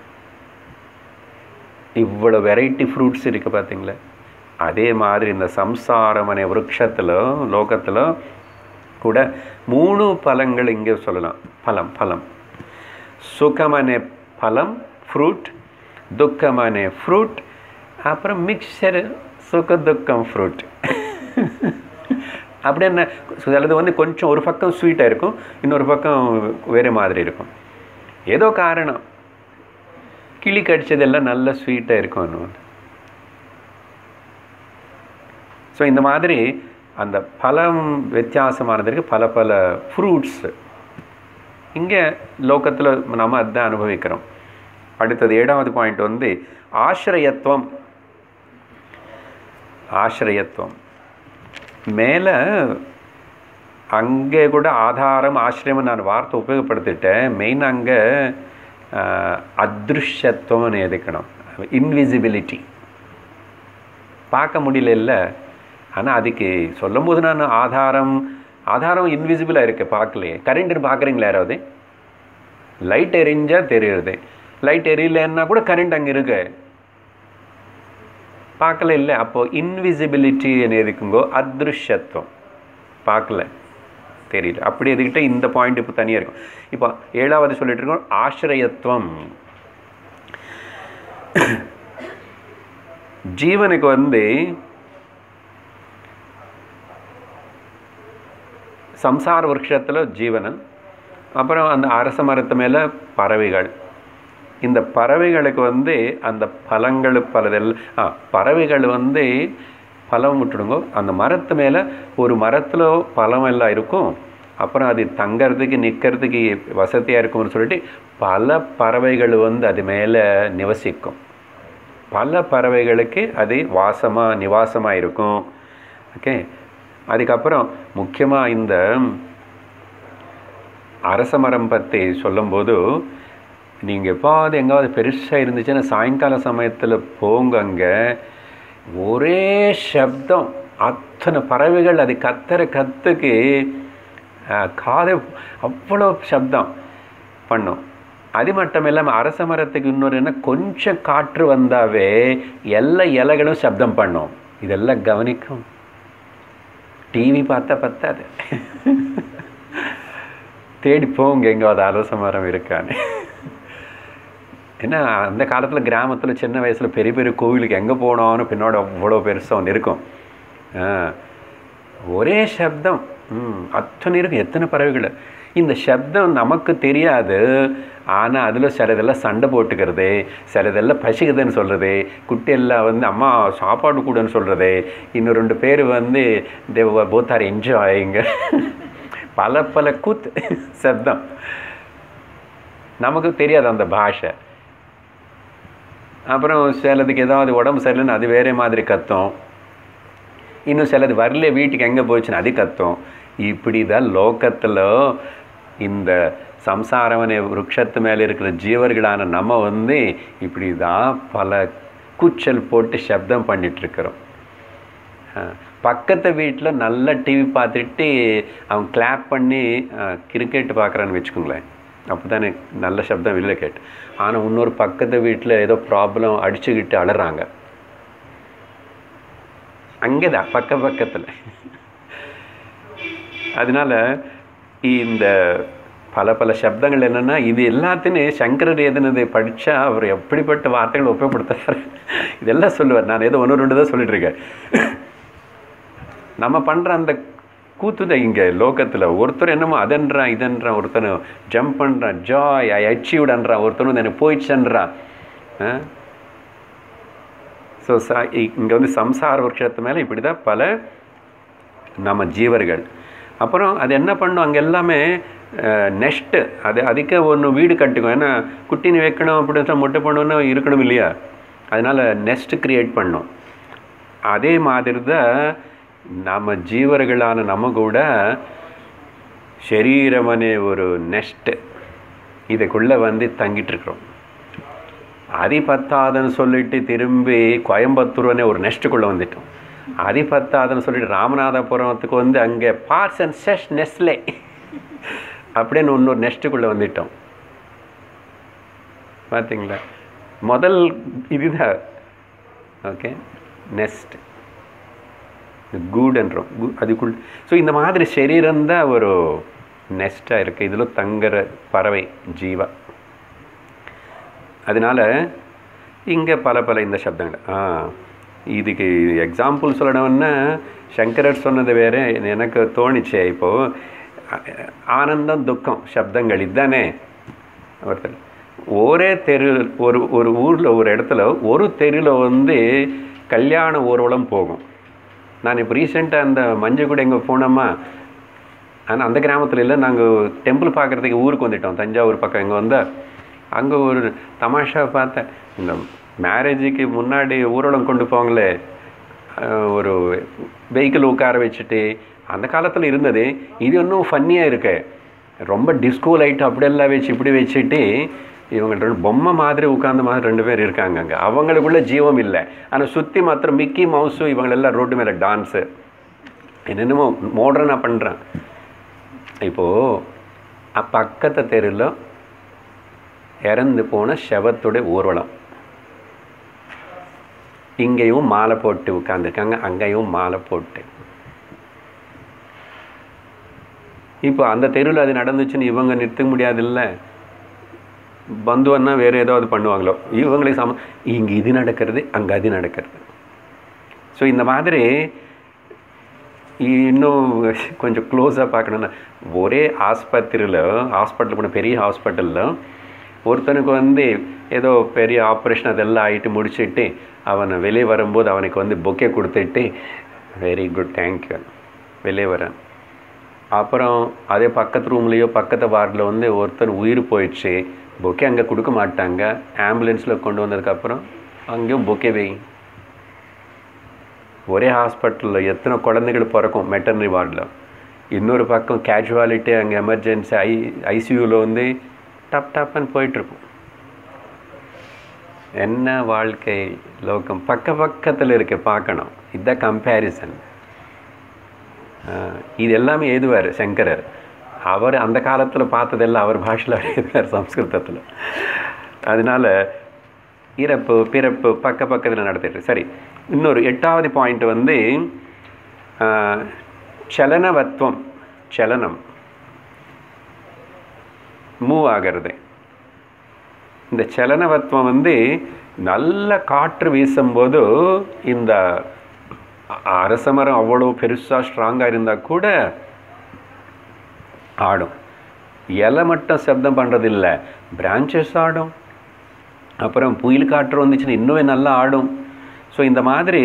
இவ்வளோ வெரைட்டி ஃப்ரூட்ஸ் இருக்குது பார்த்தீங்களா அதே மாதிரி இந்த சம்சாரமனை விருட்சத்தில் லோகத்தில் கூட மூணு பழங்கள் இங்கே சொல்லலாம் பழம் பழம் சுகமனே பழம் ஃப்ரூட் துக்கமனே ஃப்ரூட் அப்புறம் மிக்சர் சுக துக்கம் ஃப்ரூட் அப்படி என்ன சிலது வந்து கொஞ்சம் ஒரு பக்கம் ஸ்வீட்டாக இருக்கும் இன்னொரு பக்கம் வேறு மாதிரி இருக்கும் ஏதோ காரணம் கிளி கடிச்சதெல்லாம் நல்ல ஸ்வீட்டாக இருக்கும் இன்னும் ஸோ இந்த மாதிரி அந்த பழம் வித்தியாசமானதற்கு பல பல ஃப்ரூட்ஸ் இங்கே லோகத்தில் நம்ம அதுதான் அனுபவிக்கிறோம் அடுத்தது ஏழாவது பாயிண்ட் வந்து ஆசிரியத்துவம் ஆசிரியத்துவம் மேலே அங்கே கூட ஆதாரம் ஆசிரியம் நான் வார்த்தை உபயோகப்படுத்திட்டேன் மெயின் அங்கே அதிருஷ்யத்துவம்னு எதுக்கணும் இன்விசிபிலிட்டி பார்க்க முடியல ஆனால் அதுக்கு சொல்லும்போது நான் ஆதாரம் ஆதாரம் இன்விசிபிளாக இருக்கு பார்க்கலையே கரண்ட்டுன்னு பார்க்குறீங்களா யாராவது லைட் எரிஞ்சா தெரியுது லைட் எரியலன்னா கூட கரண்ட் அங்கே இருக்கு பார்க்கல இல்லை அப்போ இன்விசிபிலிட்டி இருக்குங்கோ அதிருஷ்யத்துவம் பார்க்கல தெரியல அப்படி எதுக்கிட்ட இந்த பாயிண்ட் இப்போ தனியாக இருக்கும் இப்போ ஏழாவது சொல்லிட்டு இருக்கோம் ஆசிரியத்துவம் ஜீவனுக்கு வந்து சம்சார விருட்சத்தில் ஜீவனன் அப்புறம் அந்த அரச மரத்து மேலே பறவைகள் இந்த பறவைகளுக்கு வந்து அந்த பழங்கள் பலதெல்லாம் ஆ பறவைகள் வந்து பழம் விட்டுடுங்க அந்த மரத்து மேலே ஒரு மரத்தில் பழம் எல்லாம் இருக்கும் அப்புறம் அது தங்கறதுக்கு நிற்கிறதுக்கு வசதியாக இருக்கும்னு சொல்லிட்டு பல பறவைகள் வந்து அது மேலே நிவசிக்கும் பல பறவைகளுக்கு அது வாசமாக நிவாசமாக இருக்கும் ஓகே அதுக்கப்புறம் முக்கியமாக இந்த அரச மரம் பற்றி சொல்லும்போது நீங்கள் எப்பாவது எங்காவது பெருசாக இருந்துச்சுன்னா சாயங்கால சமயத்தில் போங்க அங்கே ஒரே சப்தம் அத்தனை பறவைகள் அது கத்துற கத்துக்கு காதை அவ்வளோ சப்தம் பண்ணும் அது மட்டும் இல்லாமல் அரச மரத்துக்கு இன்னொரு என்ன கொஞ்சம் காற்று வந்தாவே எல்லா இலைகளும் சப்தம் பண்ணும் இதெல்லாம் கவனிக்கும் டிவி பார்த்தா பத்தாது தேடி போங்க எங்காவது அரச மரம் இருக்கான்னு ஏன்னா அந்த காலத்தில் கிராமத்தில் சின்ன வயசில் பெரிய பெரிய கோவிலுக்கு எங்கே போனோன்னு பின்னோட அவ்வளோ பெருசாக ஒன்று இருக்கும் ஒரே சப்தம் ம் அத்தனை இருக்கு எத்தனை பறவைகள் இந்த சப்தம் நமக்கு தெரியாது ஆனால் அதில் சிலதெல்லாம் சண்டை போட்டுக்கிறது சிலதெல்லாம் பசிக்குதுன்னு சொல்கிறது குட்டியெல்லாம் வந்து அம்மா சாப்பாடு கூடன்னு சொல்கிறது இன்னும் ரெண்டு பேர் வந்து தேவ போத் ஆர் என்ஜாயிங்க பல பல கூத்து சப்தம் நமக்கு தெரியாது அந்த பாஷை அப்புறம் சிலதுக்கு ஏதாவது உடம்பு சரியில்லைன்னு அது வேறே மாதிரி கத்தும் இன்னும் சிலது வரல வீட்டுக்கு எங்கே போச்சுன்னு அது கத்தும் இப்படி தான் லோக்கத்தில் இந்த சம்சாரவனை விருட்சத்து மேலே இருக்கிற ஜீவர்களான நம்ம வந்து இப்படி தான் பல கூச்சல் போட்டு சப்தம் பண்ணிகிட்ருக்கிறோம் பக்கத்து வீட்டில் நல்ல டிவி பார்த்துட்டு அவன் கிளாப் பண்ணி கிரிக்கெட் பார்க்குறான்னு வச்சுக்கோங்களேன் அப்போ தானே நல்ல சப்தம் வெளியில் கேட்டு ஆனால் இன்னொரு பக்கத்து வீட்டில் ஏதோ ப்ராப்ளம் அடிச்சுக்கிட்டு அழுறாங்க அங்கே தான் பக்க பக்கத்தில் அதனால் இந்த பல பல சப்தங்கள் என்னென்னா இது எல்லாத்தையும் சங்கரர் எதுனதை படித்தா அவர் எப்படிப்பட்ட வார்த்தைகள் உபயோகப்படுத்துறாரு இதெல்லாம் சொல்லுவார் நான் ஏதோ ஒன்று ரெண்டு தான் சொல்லிட்டு இருக்கேன் நம்ம பண்ணுற அந்த கூத்து தான் இங்கே லோக்கத்தில் ஒருத்தர் என்னமோ அதன்றான் இதன்றான் ஒருத்தன் ஜம்ப் பண்ணுறான் ஜாய் ஐ அச்சீவ்டுன்றான் ஒருத்தன் வந்து எனக்கு போயிடுச்சுன்றான் ஸோ ச இங்கே வந்து சம்சார வருஷத்து மேலே இப்படி தான் பல நம்ம ஜீவர்கள் அப்புறம் அது என்ன பண்ணும் அங்கே எல்லாமே நெஸ்ட்டு அது அதுக்கு ஒன்று வீடு கட்டுக்கும் ஏன்னா குட்டின்னு வைக்கணும் அப்படின்னு முட்டை பண்ணணும்னு இருக்கணும் இல்லையா அதனால் நெஸ்ட் க்ரியேட் பண்ணும் அதே மாதிரி தான் நம்ம ஜீவர்களான நம்ம கூட சரீரமனே ஒரு நெஸ்ட்டு இதுக்குள்ளே வந்து தங்கிட்டுருக்குறோம் அதி பத்தாதுன்னு சொல்லிட்டு திரும்பி கோயம்புத்தூர்னே ஒரு நெஸ்ட்டுக்குள்ளே வந்துட்டோம் அதி பத்தாதுன்னு சொல்லிட்டு ராமநாதபுரத்துக்கு வந்து அங்கே பார்ஸ் அண்ட் செஷ் நெஸ்லே அப்படின்னு இன்னொரு நெஸ்ட்டுக்குள்ளே வந்துட்டோம் பார்த்தீங்களா முதல் இதுதான் ஓகே நெஸ்ட் கூடுன்றோம் அதுக்குள் ஸோ இந்த மாதிரி சரீரம்தான் ஒரு நெஸ்ட்டாக இருக்குது இதில் தங்குற பறவை ஜீவா அதனால் இங்கே பல பல இந்த சப்தங்கள் ஆ இதுக்கு எக்ஸாம்பிள் சொல்லணும்னா சங்கரர் சொன்னது வேறு எனக்கு தோணிச்சே இப்போது ஆனந்தம் துக்கம் சப்தங்கள் இதுதானே ஒருத்தர் ஒரே தெரு ஒரு ஒரு ஊரில் ஒரு இடத்துல ஒரு தெருவில் வந்து கல்யாண ஊர்வலம் போகும் நான் இப்போ ரீசெண்டாக அந்த மஞ்சள் கூட எங்கே போனோமா ஆனால் அந்த கிராமத்தில் இல்லை நாங்கள் டெம்பிள் பார்க்குறதுக்கு ஊருக்கு வந்துட்டோம் தஞ்சாவூர் பக்கம் இங்கே வந்தால் அங்கே ஒரு தமாஷா பார்த்தேன் இந்த மேரேஜுக்கு முன்னாடி ஊர்வலம் கொண்டு போங்களே ஒரு வெஹிக்கிள் உட்கார வச்சுட்டு அந்த காலத்தில் இருந்தது இது இன்னும் ஃபன்னியாக இருக்கு ரொம்ப டிஸ்கோ லைட் அப்படியெல்லாம் வச்சு இப்படி வச்சுட்டு இவங்க ரெண்டு பொம்மை மாதிரி உட்கார்ந்த மாதிரி ரெண்டு பேர் இருக்காங்க அங்கே அவங்களுக்குள்ள ஜீவம் இல்லை ஆனால் சுற்றி மாத்திரம் மிக்கி மவுஸும் இவங்களெல்லாம் ரோட்டு மேலே டான்ஸு என்னென்னமோ மாடர்னாக பண்ணுறான் இப்போது பக்கத்து தெருவில் இறந்து போன செவத்துடைய ஊர்வலம் இங்கேயும் மாலை போட்டு உட்காந்துருக்காங்க அங்கேயும் மாலை போட்டு இப்போ அந்த தெருவில் அது நடந்துச்சுன்னு இவங்க நிறுத்த முடியாதுல்ல பந்துவன்னா வேறு ஏதாவது பண்ணுவாங்களோ இவங்களுக்கு சம இங்கே இது நடக்கிறது அங்கே அது நடக்கிறது ஸோ இந்த மாதிரி இன்னும் கொஞ்சம் க்ளோஸாக பார்க்கணுன்னா ஒரே ஆஸ்பத்திரியில் ஹாஸ்பிட்டல் போன பெரிய ஹாஸ்பிட்டலில் ஒருத்தனுக்கு வந்து ஏதோ பெரிய ஆப்ரேஷன் அதெல்லாம் ஆகிட்டு முடிச்சுட்டு அவனை வெளியே வரும்போது அவனுக்கு வந்து பொக்கே கொடுத்துட்டு வெரி குட் தேங்க்யூ வெளியே வரேன் அப்புறம் அதே பக்கத்து ரூம்லேயோ பக்கத்து வார்டில் வந்து ஒருத்தர் உயிர் போயிடுச்சு பொக்கே அங்கே கொடுக்க மாட்டாங்க ஆம்புலன்ஸில் கொண்டு வந்ததுக்கப்புறம் அங்கேயும் பொக்கே வை ஒரே ஹாஸ்பிட்டலில் எத்தனை குழந்தைகள் பிறக்கும் மெட்டர்னரி வார்டில் இன்னொரு பக்கம் கேஜுவாலிட்டி அங்கே எமர்ஜென்சி ஐ ஐசியூவில் வந்து டப் டப்னு போயிட்டுருக்கும் என்ன வாழ்க்கை லோகம் பக்க பக்கத்தில் இருக்க பார்க்கணும் இதுதான் கம்பேரிசன் இது எல்லாமே எழுதுவார் சங்கரர் அவர் அந்த காலத்தில் பார்த்ததெல்லாம் அவர் பாஷையில் எழுதுவார் சம்ஸ்கிருதத்தில் அதனால் இறப்பு பிறப்பு பக்க பக்கத்தில் நடத்திட்டு சரி இன்னொரு எட்டாவது பாயிண்ட் வந்து சலனவத்வம் சலனம் மூவ் ஆகிறது இந்த சலனவத்வம் வந்து நல்ல காற்று வீசும்போது இந்த அரச மரம் அவ்வளோ பெருசாக ஸ்ட்ராங்காக இருந்தால் கூட ஆடும் இலை மட்டும் சப்தம் பண்ணுறதில்ல பிரான்ச்சஸ் ஆடும் அப்புறம் புயல் காற்று வந்துச்சுன்னா இன்னுமே நல்லா ஆடும் ஸோ இந்த மாதிரி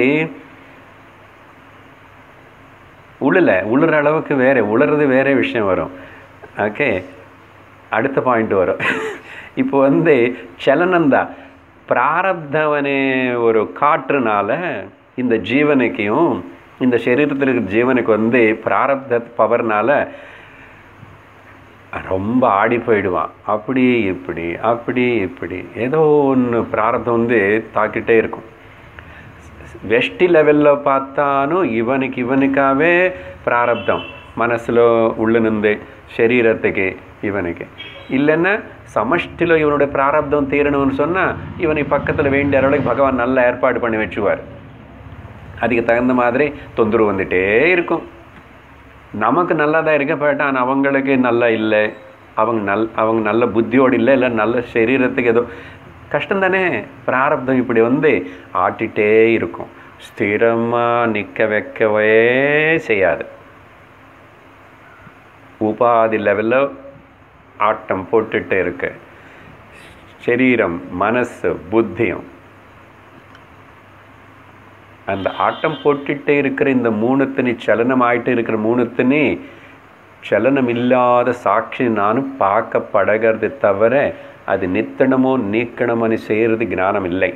உழுல உழுற அளவுக்கு வேறு உழுறது வேற விஷயம் வரும் ஓகே அடுத்த பாயிண்ட் வரும் இப்போ வந்து சலனந்தான் பிராரப்தவனே ஒரு காற்றுனால இந்த ஜீவனுக்கையும் இந்த சரீரத்தில் இருக்கிற ஜீவனுக்கு வந்து பிராரப்த பவர்னால ரொம்ப ஆடி போயிடுவான் அப்படி இப்படி அப்படி இப்படி ஏதோ ஒன்று பிராரப்தம் வந்து தாக்கிட்டே இருக்கும் வெஷ்டி லெவலில் பார்த்தாலும் இவனுக்கு இவனுக்காகவே பிராரப்தம் மனசில் உள்ளிருந்து சரீரத்துக்கு இவனுக்கு இல்லைன்னா சமஷ்டியில் இவனுடைய பிராரப்தம் தீரணும்னு சொன்னால் இவனை பக்கத்தில் வேண்டிய அளவுக்கு பகவான் நல்ல ஏற்பாடு பண்ணி வச்சுவார் அதுக்கு தகுந்த மாதிரி தொந்தரவு வந்துட்டே இருக்கும் நமக்கு நல்லா தான் இருக்க பட் ஆனால் அவங்களுக்கு நல்லா இல்லை அவங்க நல் அவங்க நல்ல புத்தியோடு இல்லை இல்லை நல்ல சரீரத்துக்கு ஏதோ கஷ்டம் தானே பிராரப்தம் இப்படி வந்து ஆட்டிகிட்டே இருக்கும் ஸ்திரமாக நிற்க வைக்கவே செய்யாது உபாதி லெவலில் ஆட்டம் போட்டுட்டு இருக்கு சரீரம் மனசு புத்தியும் அந்த ஆட்டம் போட்டுட்டே இருக்கிற இந்த மூணுத்தினி சலனம் ஆயிட்டு இருக்கிற மூணுத்தினி சலனம் இல்லாத சாட்சி நானும் பார்க்கப்படகிறது தவிர அது நித்தனமோ நீக்கணமோ செய்கிறது ஞானம் இல்லை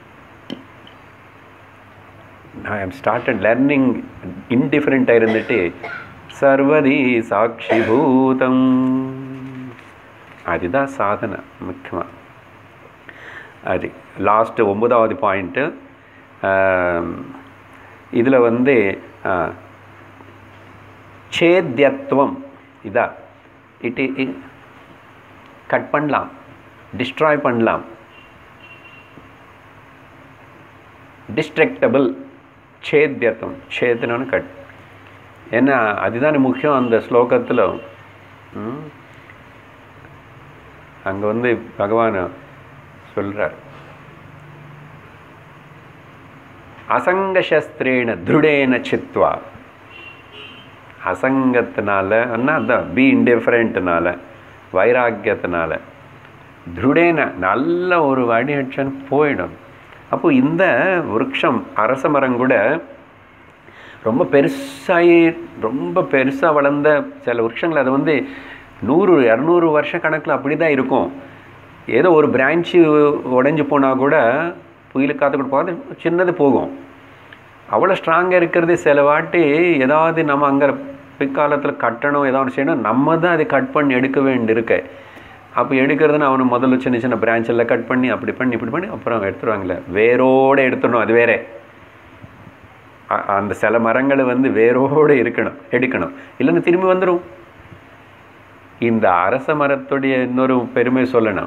ஐ ஆம் ஸ்டார்டட் லேர்னிங் இன்டிஃபரெண்ட்டாக இருந்துட்டு சர்வதி சாட்சிபூதம் அதுதான் சாதனை முக்கியமாக அது லாஸ்ட்டு ஒன்பதாவது பாயிண்ட்டு இதில் வந்து சேத்தியத்துவம் இதா இட் கட் பண்ணலாம் டிஸ்ட்ராய் பண்ணலாம் டிஸ்ட்ரக்டபிள் சேத்தியத்துவம் சேத்தனம்னு கட் ஏன்னா அதுதானே முக்கியம் அந்த ஸ்லோகத்தில் அங்கே வந்து பகவான் சொல்கிறார் அசங்கசஸ்திரேன திருடேன சித்வா அசங்கத்தினால அதான் பி இன்டிஃபரெண்ட்னால வைராக்கியத்தினால திருடேன நல்ல ஒரு வடி அடிச்சன்னு போயிடும் அப்போ இந்த விருட்சம் அரச மரம் கூட ரொம்ப பெருசாகி ரொம்ப பெருசாக வளர்ந்த சில விருட்சங்கள் அது வந்து நூறு இரநூறு வருஷ கணக்கில் அப்படி தான் இருக்கும் ஏதோ ஒரு பிரான்ச்சு உடஞ்சி போனால் கூட புயலுக்கு காற்று கூட போகாது சின்னது போகும் அவ்வளோ ஸ்ட்ராங்காக இருக்கிறது சில வாட்டி ஏதாவது நம்ம அங்கே பிற்காலத்தில் கட்டணும் ஏதாவது செய்யணும் நம்ம தான் அதை கட் பண்ணி எடுக்க வேண்டியிருக்கு அப்போ எடுக்கிறதுன்னு அவனு முதல்ல சின்ன சின்ன பிரான்ச் எல்லாம் கட் பண்ணி அப்படி பண்ணி இப்படி பண்ணி அப்புறம் எடுத்துருவாங்களே வேரோடு எடுத்துடணும் அது வேறே அந்த சில மரங்களை வந்து வேரோடு இருக்கணும் எடுக்கணும் இல்லைன்னு திரும்பி வந்துடும் இந்த அரச மரத்துடைய இன்னொரு பெருமை சொல்லணும்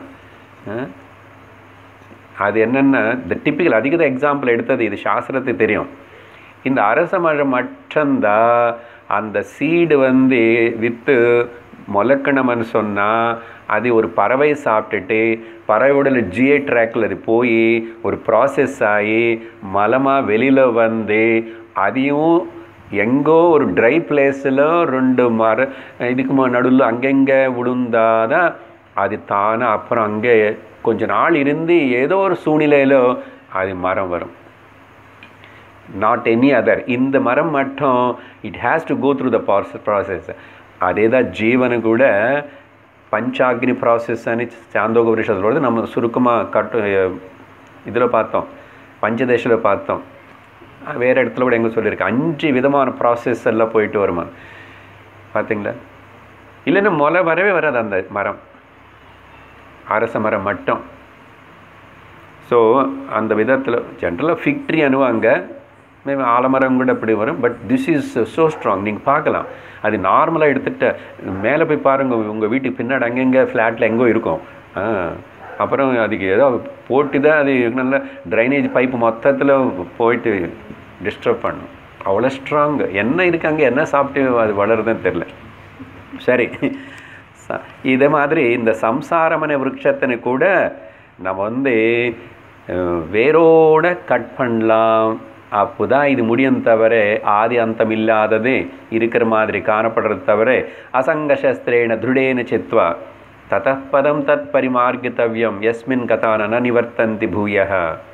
அது என்னென்னா இந்த டிப்பிக்கல் அதிக எக்ஸாம்பிள் எடுத்தது இது சாஸ்திரத்துக்கு தெரியும் இந்த அரச மரம் மட்டும்தான் அந்த சீடு வந்து விற்று முளக்கணும்னு சொன்னால் அது ஒரு பறவை சாப்பிட்டுட்டு பறவையோட ஜிஏ ட்ராக்கில் அது போய் ஒரு ப்ராசஸ் ஆகி மலமாக வெளியில் வந்து அதையும் எங்கோ ஒரு ட்ரை பிளேஸில் ரெண்டு மர இதுக்கு நடுவில் அங்கங்கே விழுந்தாதான் அது தானே அப்புறம் அங்கே கொஞ்ச நாள் இருந்து ஏதோ ஒரு சூழ்நிலையில் அது மரம் வரும் நாட் எனி அதர் இந்த மரம் மட்டும் it has to go through the process அதே தான் ஜீவனு கூட பஞ்சாக்னி ப்ராசஸ் అని చాందోగ ఉపనిషత్తులో நம்ம சுருக்கமாக கட்டு இதில் பார்த்தோம் பஞ்சதேசில் பார்த்தோம் வேறு இடத்துல கூட எங்கே சொல்லியிருக்கு அஞ்சு விதமான ப்ராசஸ் எல்லாம் போயிட்டு வருமா பார்த்தீங்களா இல்லைன்னா முளை வரவே வராது அந்த மரம் அரச மரம் மட்டும் ஸோ அந்த விதத்தில் ஜென்ரலாக ஃபிக்ட்ரி அணுவாங்க மேபி ஆலமரம் கூட இப்படி வரும் but this is so strong நீங்கள் பார்க்கலாம் அது நார்மலாக எடுத்துகிட்ட மேலே போய் பாருங்கள் உங்கள் வீட்டுக்கு பின்னாடி அங்கங்கே ஃப்ளாட்டில் எங்கோ இருக்கும் அப்புறம் அதுக்கு ஏதோ போட்டு தான் அது நல்ல ட்ரைனேஜ் பைப்பு மொத்தத்தில் போயிட்டு டிஸ்டர்ப் பண்ணும் அவ்வளோ ஸ்ட்ராங் என்ன இருக்கு அங்கே என்ன சாப்பிட்டு அது வளருதுன்னு தெரில சரி இதே மாதிரி இந்த சம்சாரமன விருட்சத்தினை கூட நம்ம வந்து வேரோட கட் பண்ணலாம் அப்போதான் இது முடியும் தவிர ஆதி அந்தம் இல்லாதது இருக்கிற மாதிரி காணப்படுறது தவிர அசங்க சஸ்திரேன திருடேன சித்வா ததப்பதம் தத் பரிமார்கித்தவ்யம் எஸ்மின் கதான நிவர்த்தந்தி பூயக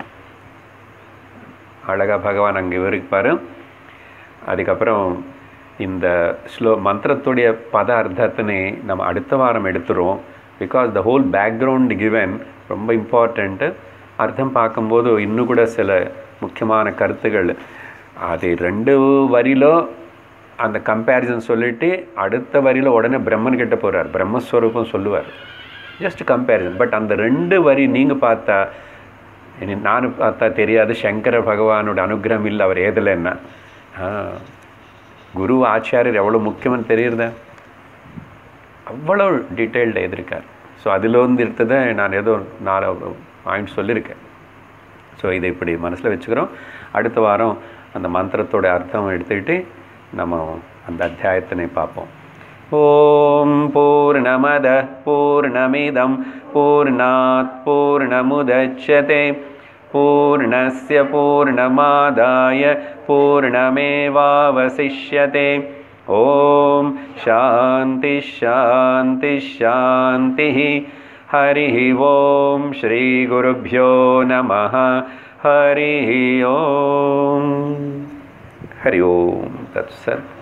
அழகா பகவான் அங்கே விவரிப்பார் அதுக்கப்புறம் இந்த ஸ்லோ மந்திரத்துடைய பத அர்த்தத்தினை நம்ம அடுத்த வாரம் எடுத்துருவோம் because the whole background given ரொம்ப இம்பார்ட்டண்ட்டு அர்த்தம் பார்க்கும்போது இன்னும் கூட சில முக்கியமான கருத்துகள் அது ரெண்டு வரியிலோ அந்த கம்பேரிசன் சொல்லிட்டு அடுத்த வரியில் உடனே பிரம்மன் கிட்ட போகிறார் பிரம்மஸ்வரூபம் சொல்லுவார் ஜஸ்ட் கம்பேரிசன் பட் அந்த ரெண்டு வரி நீங்கள் பார்த்தா இனி நானும் பார்த்தா தெரியாது சங்கர பகவானோட அனுகிரகம் இல்லை அவர் ஏதலைன்னா ஆ குரு ஆச்சாரியர் எவ்வளோ முக்கியம்னு தெரியுறதா அவ்வளோ டீட்டெயில்டு எழுதியிருக்கார் ஸோ அதில் வந்து இருந்ததை நான் ஏதோ நாலு பாயிண்ட் சொல்லியிருக்கேன் ஸோ இதை இப்படி மனசில் வச்சுக்கிறோம் அடுத்த வாரம் அந்த மந்திரத்தோட அர்த்தம் எடுத்துக்கிட்டு நம்ம அந்த அத்தியாயத்தினை பார்ப்போம் ஓம் பூர்ணமத பூர்ணமிதம் பூர்ணாத் பூர்ணமுதட்சதே பூர்ணஸ்ய பூர்ணமாதாய பூர்ணமேவாவசிஷ்யதே ஓம் சாந்தி ஷாந்தி ஷாந்தி हरिः ॐ श्रीगुरुभ्यो नमः हरिः ॐ हरि ओं तत्सत्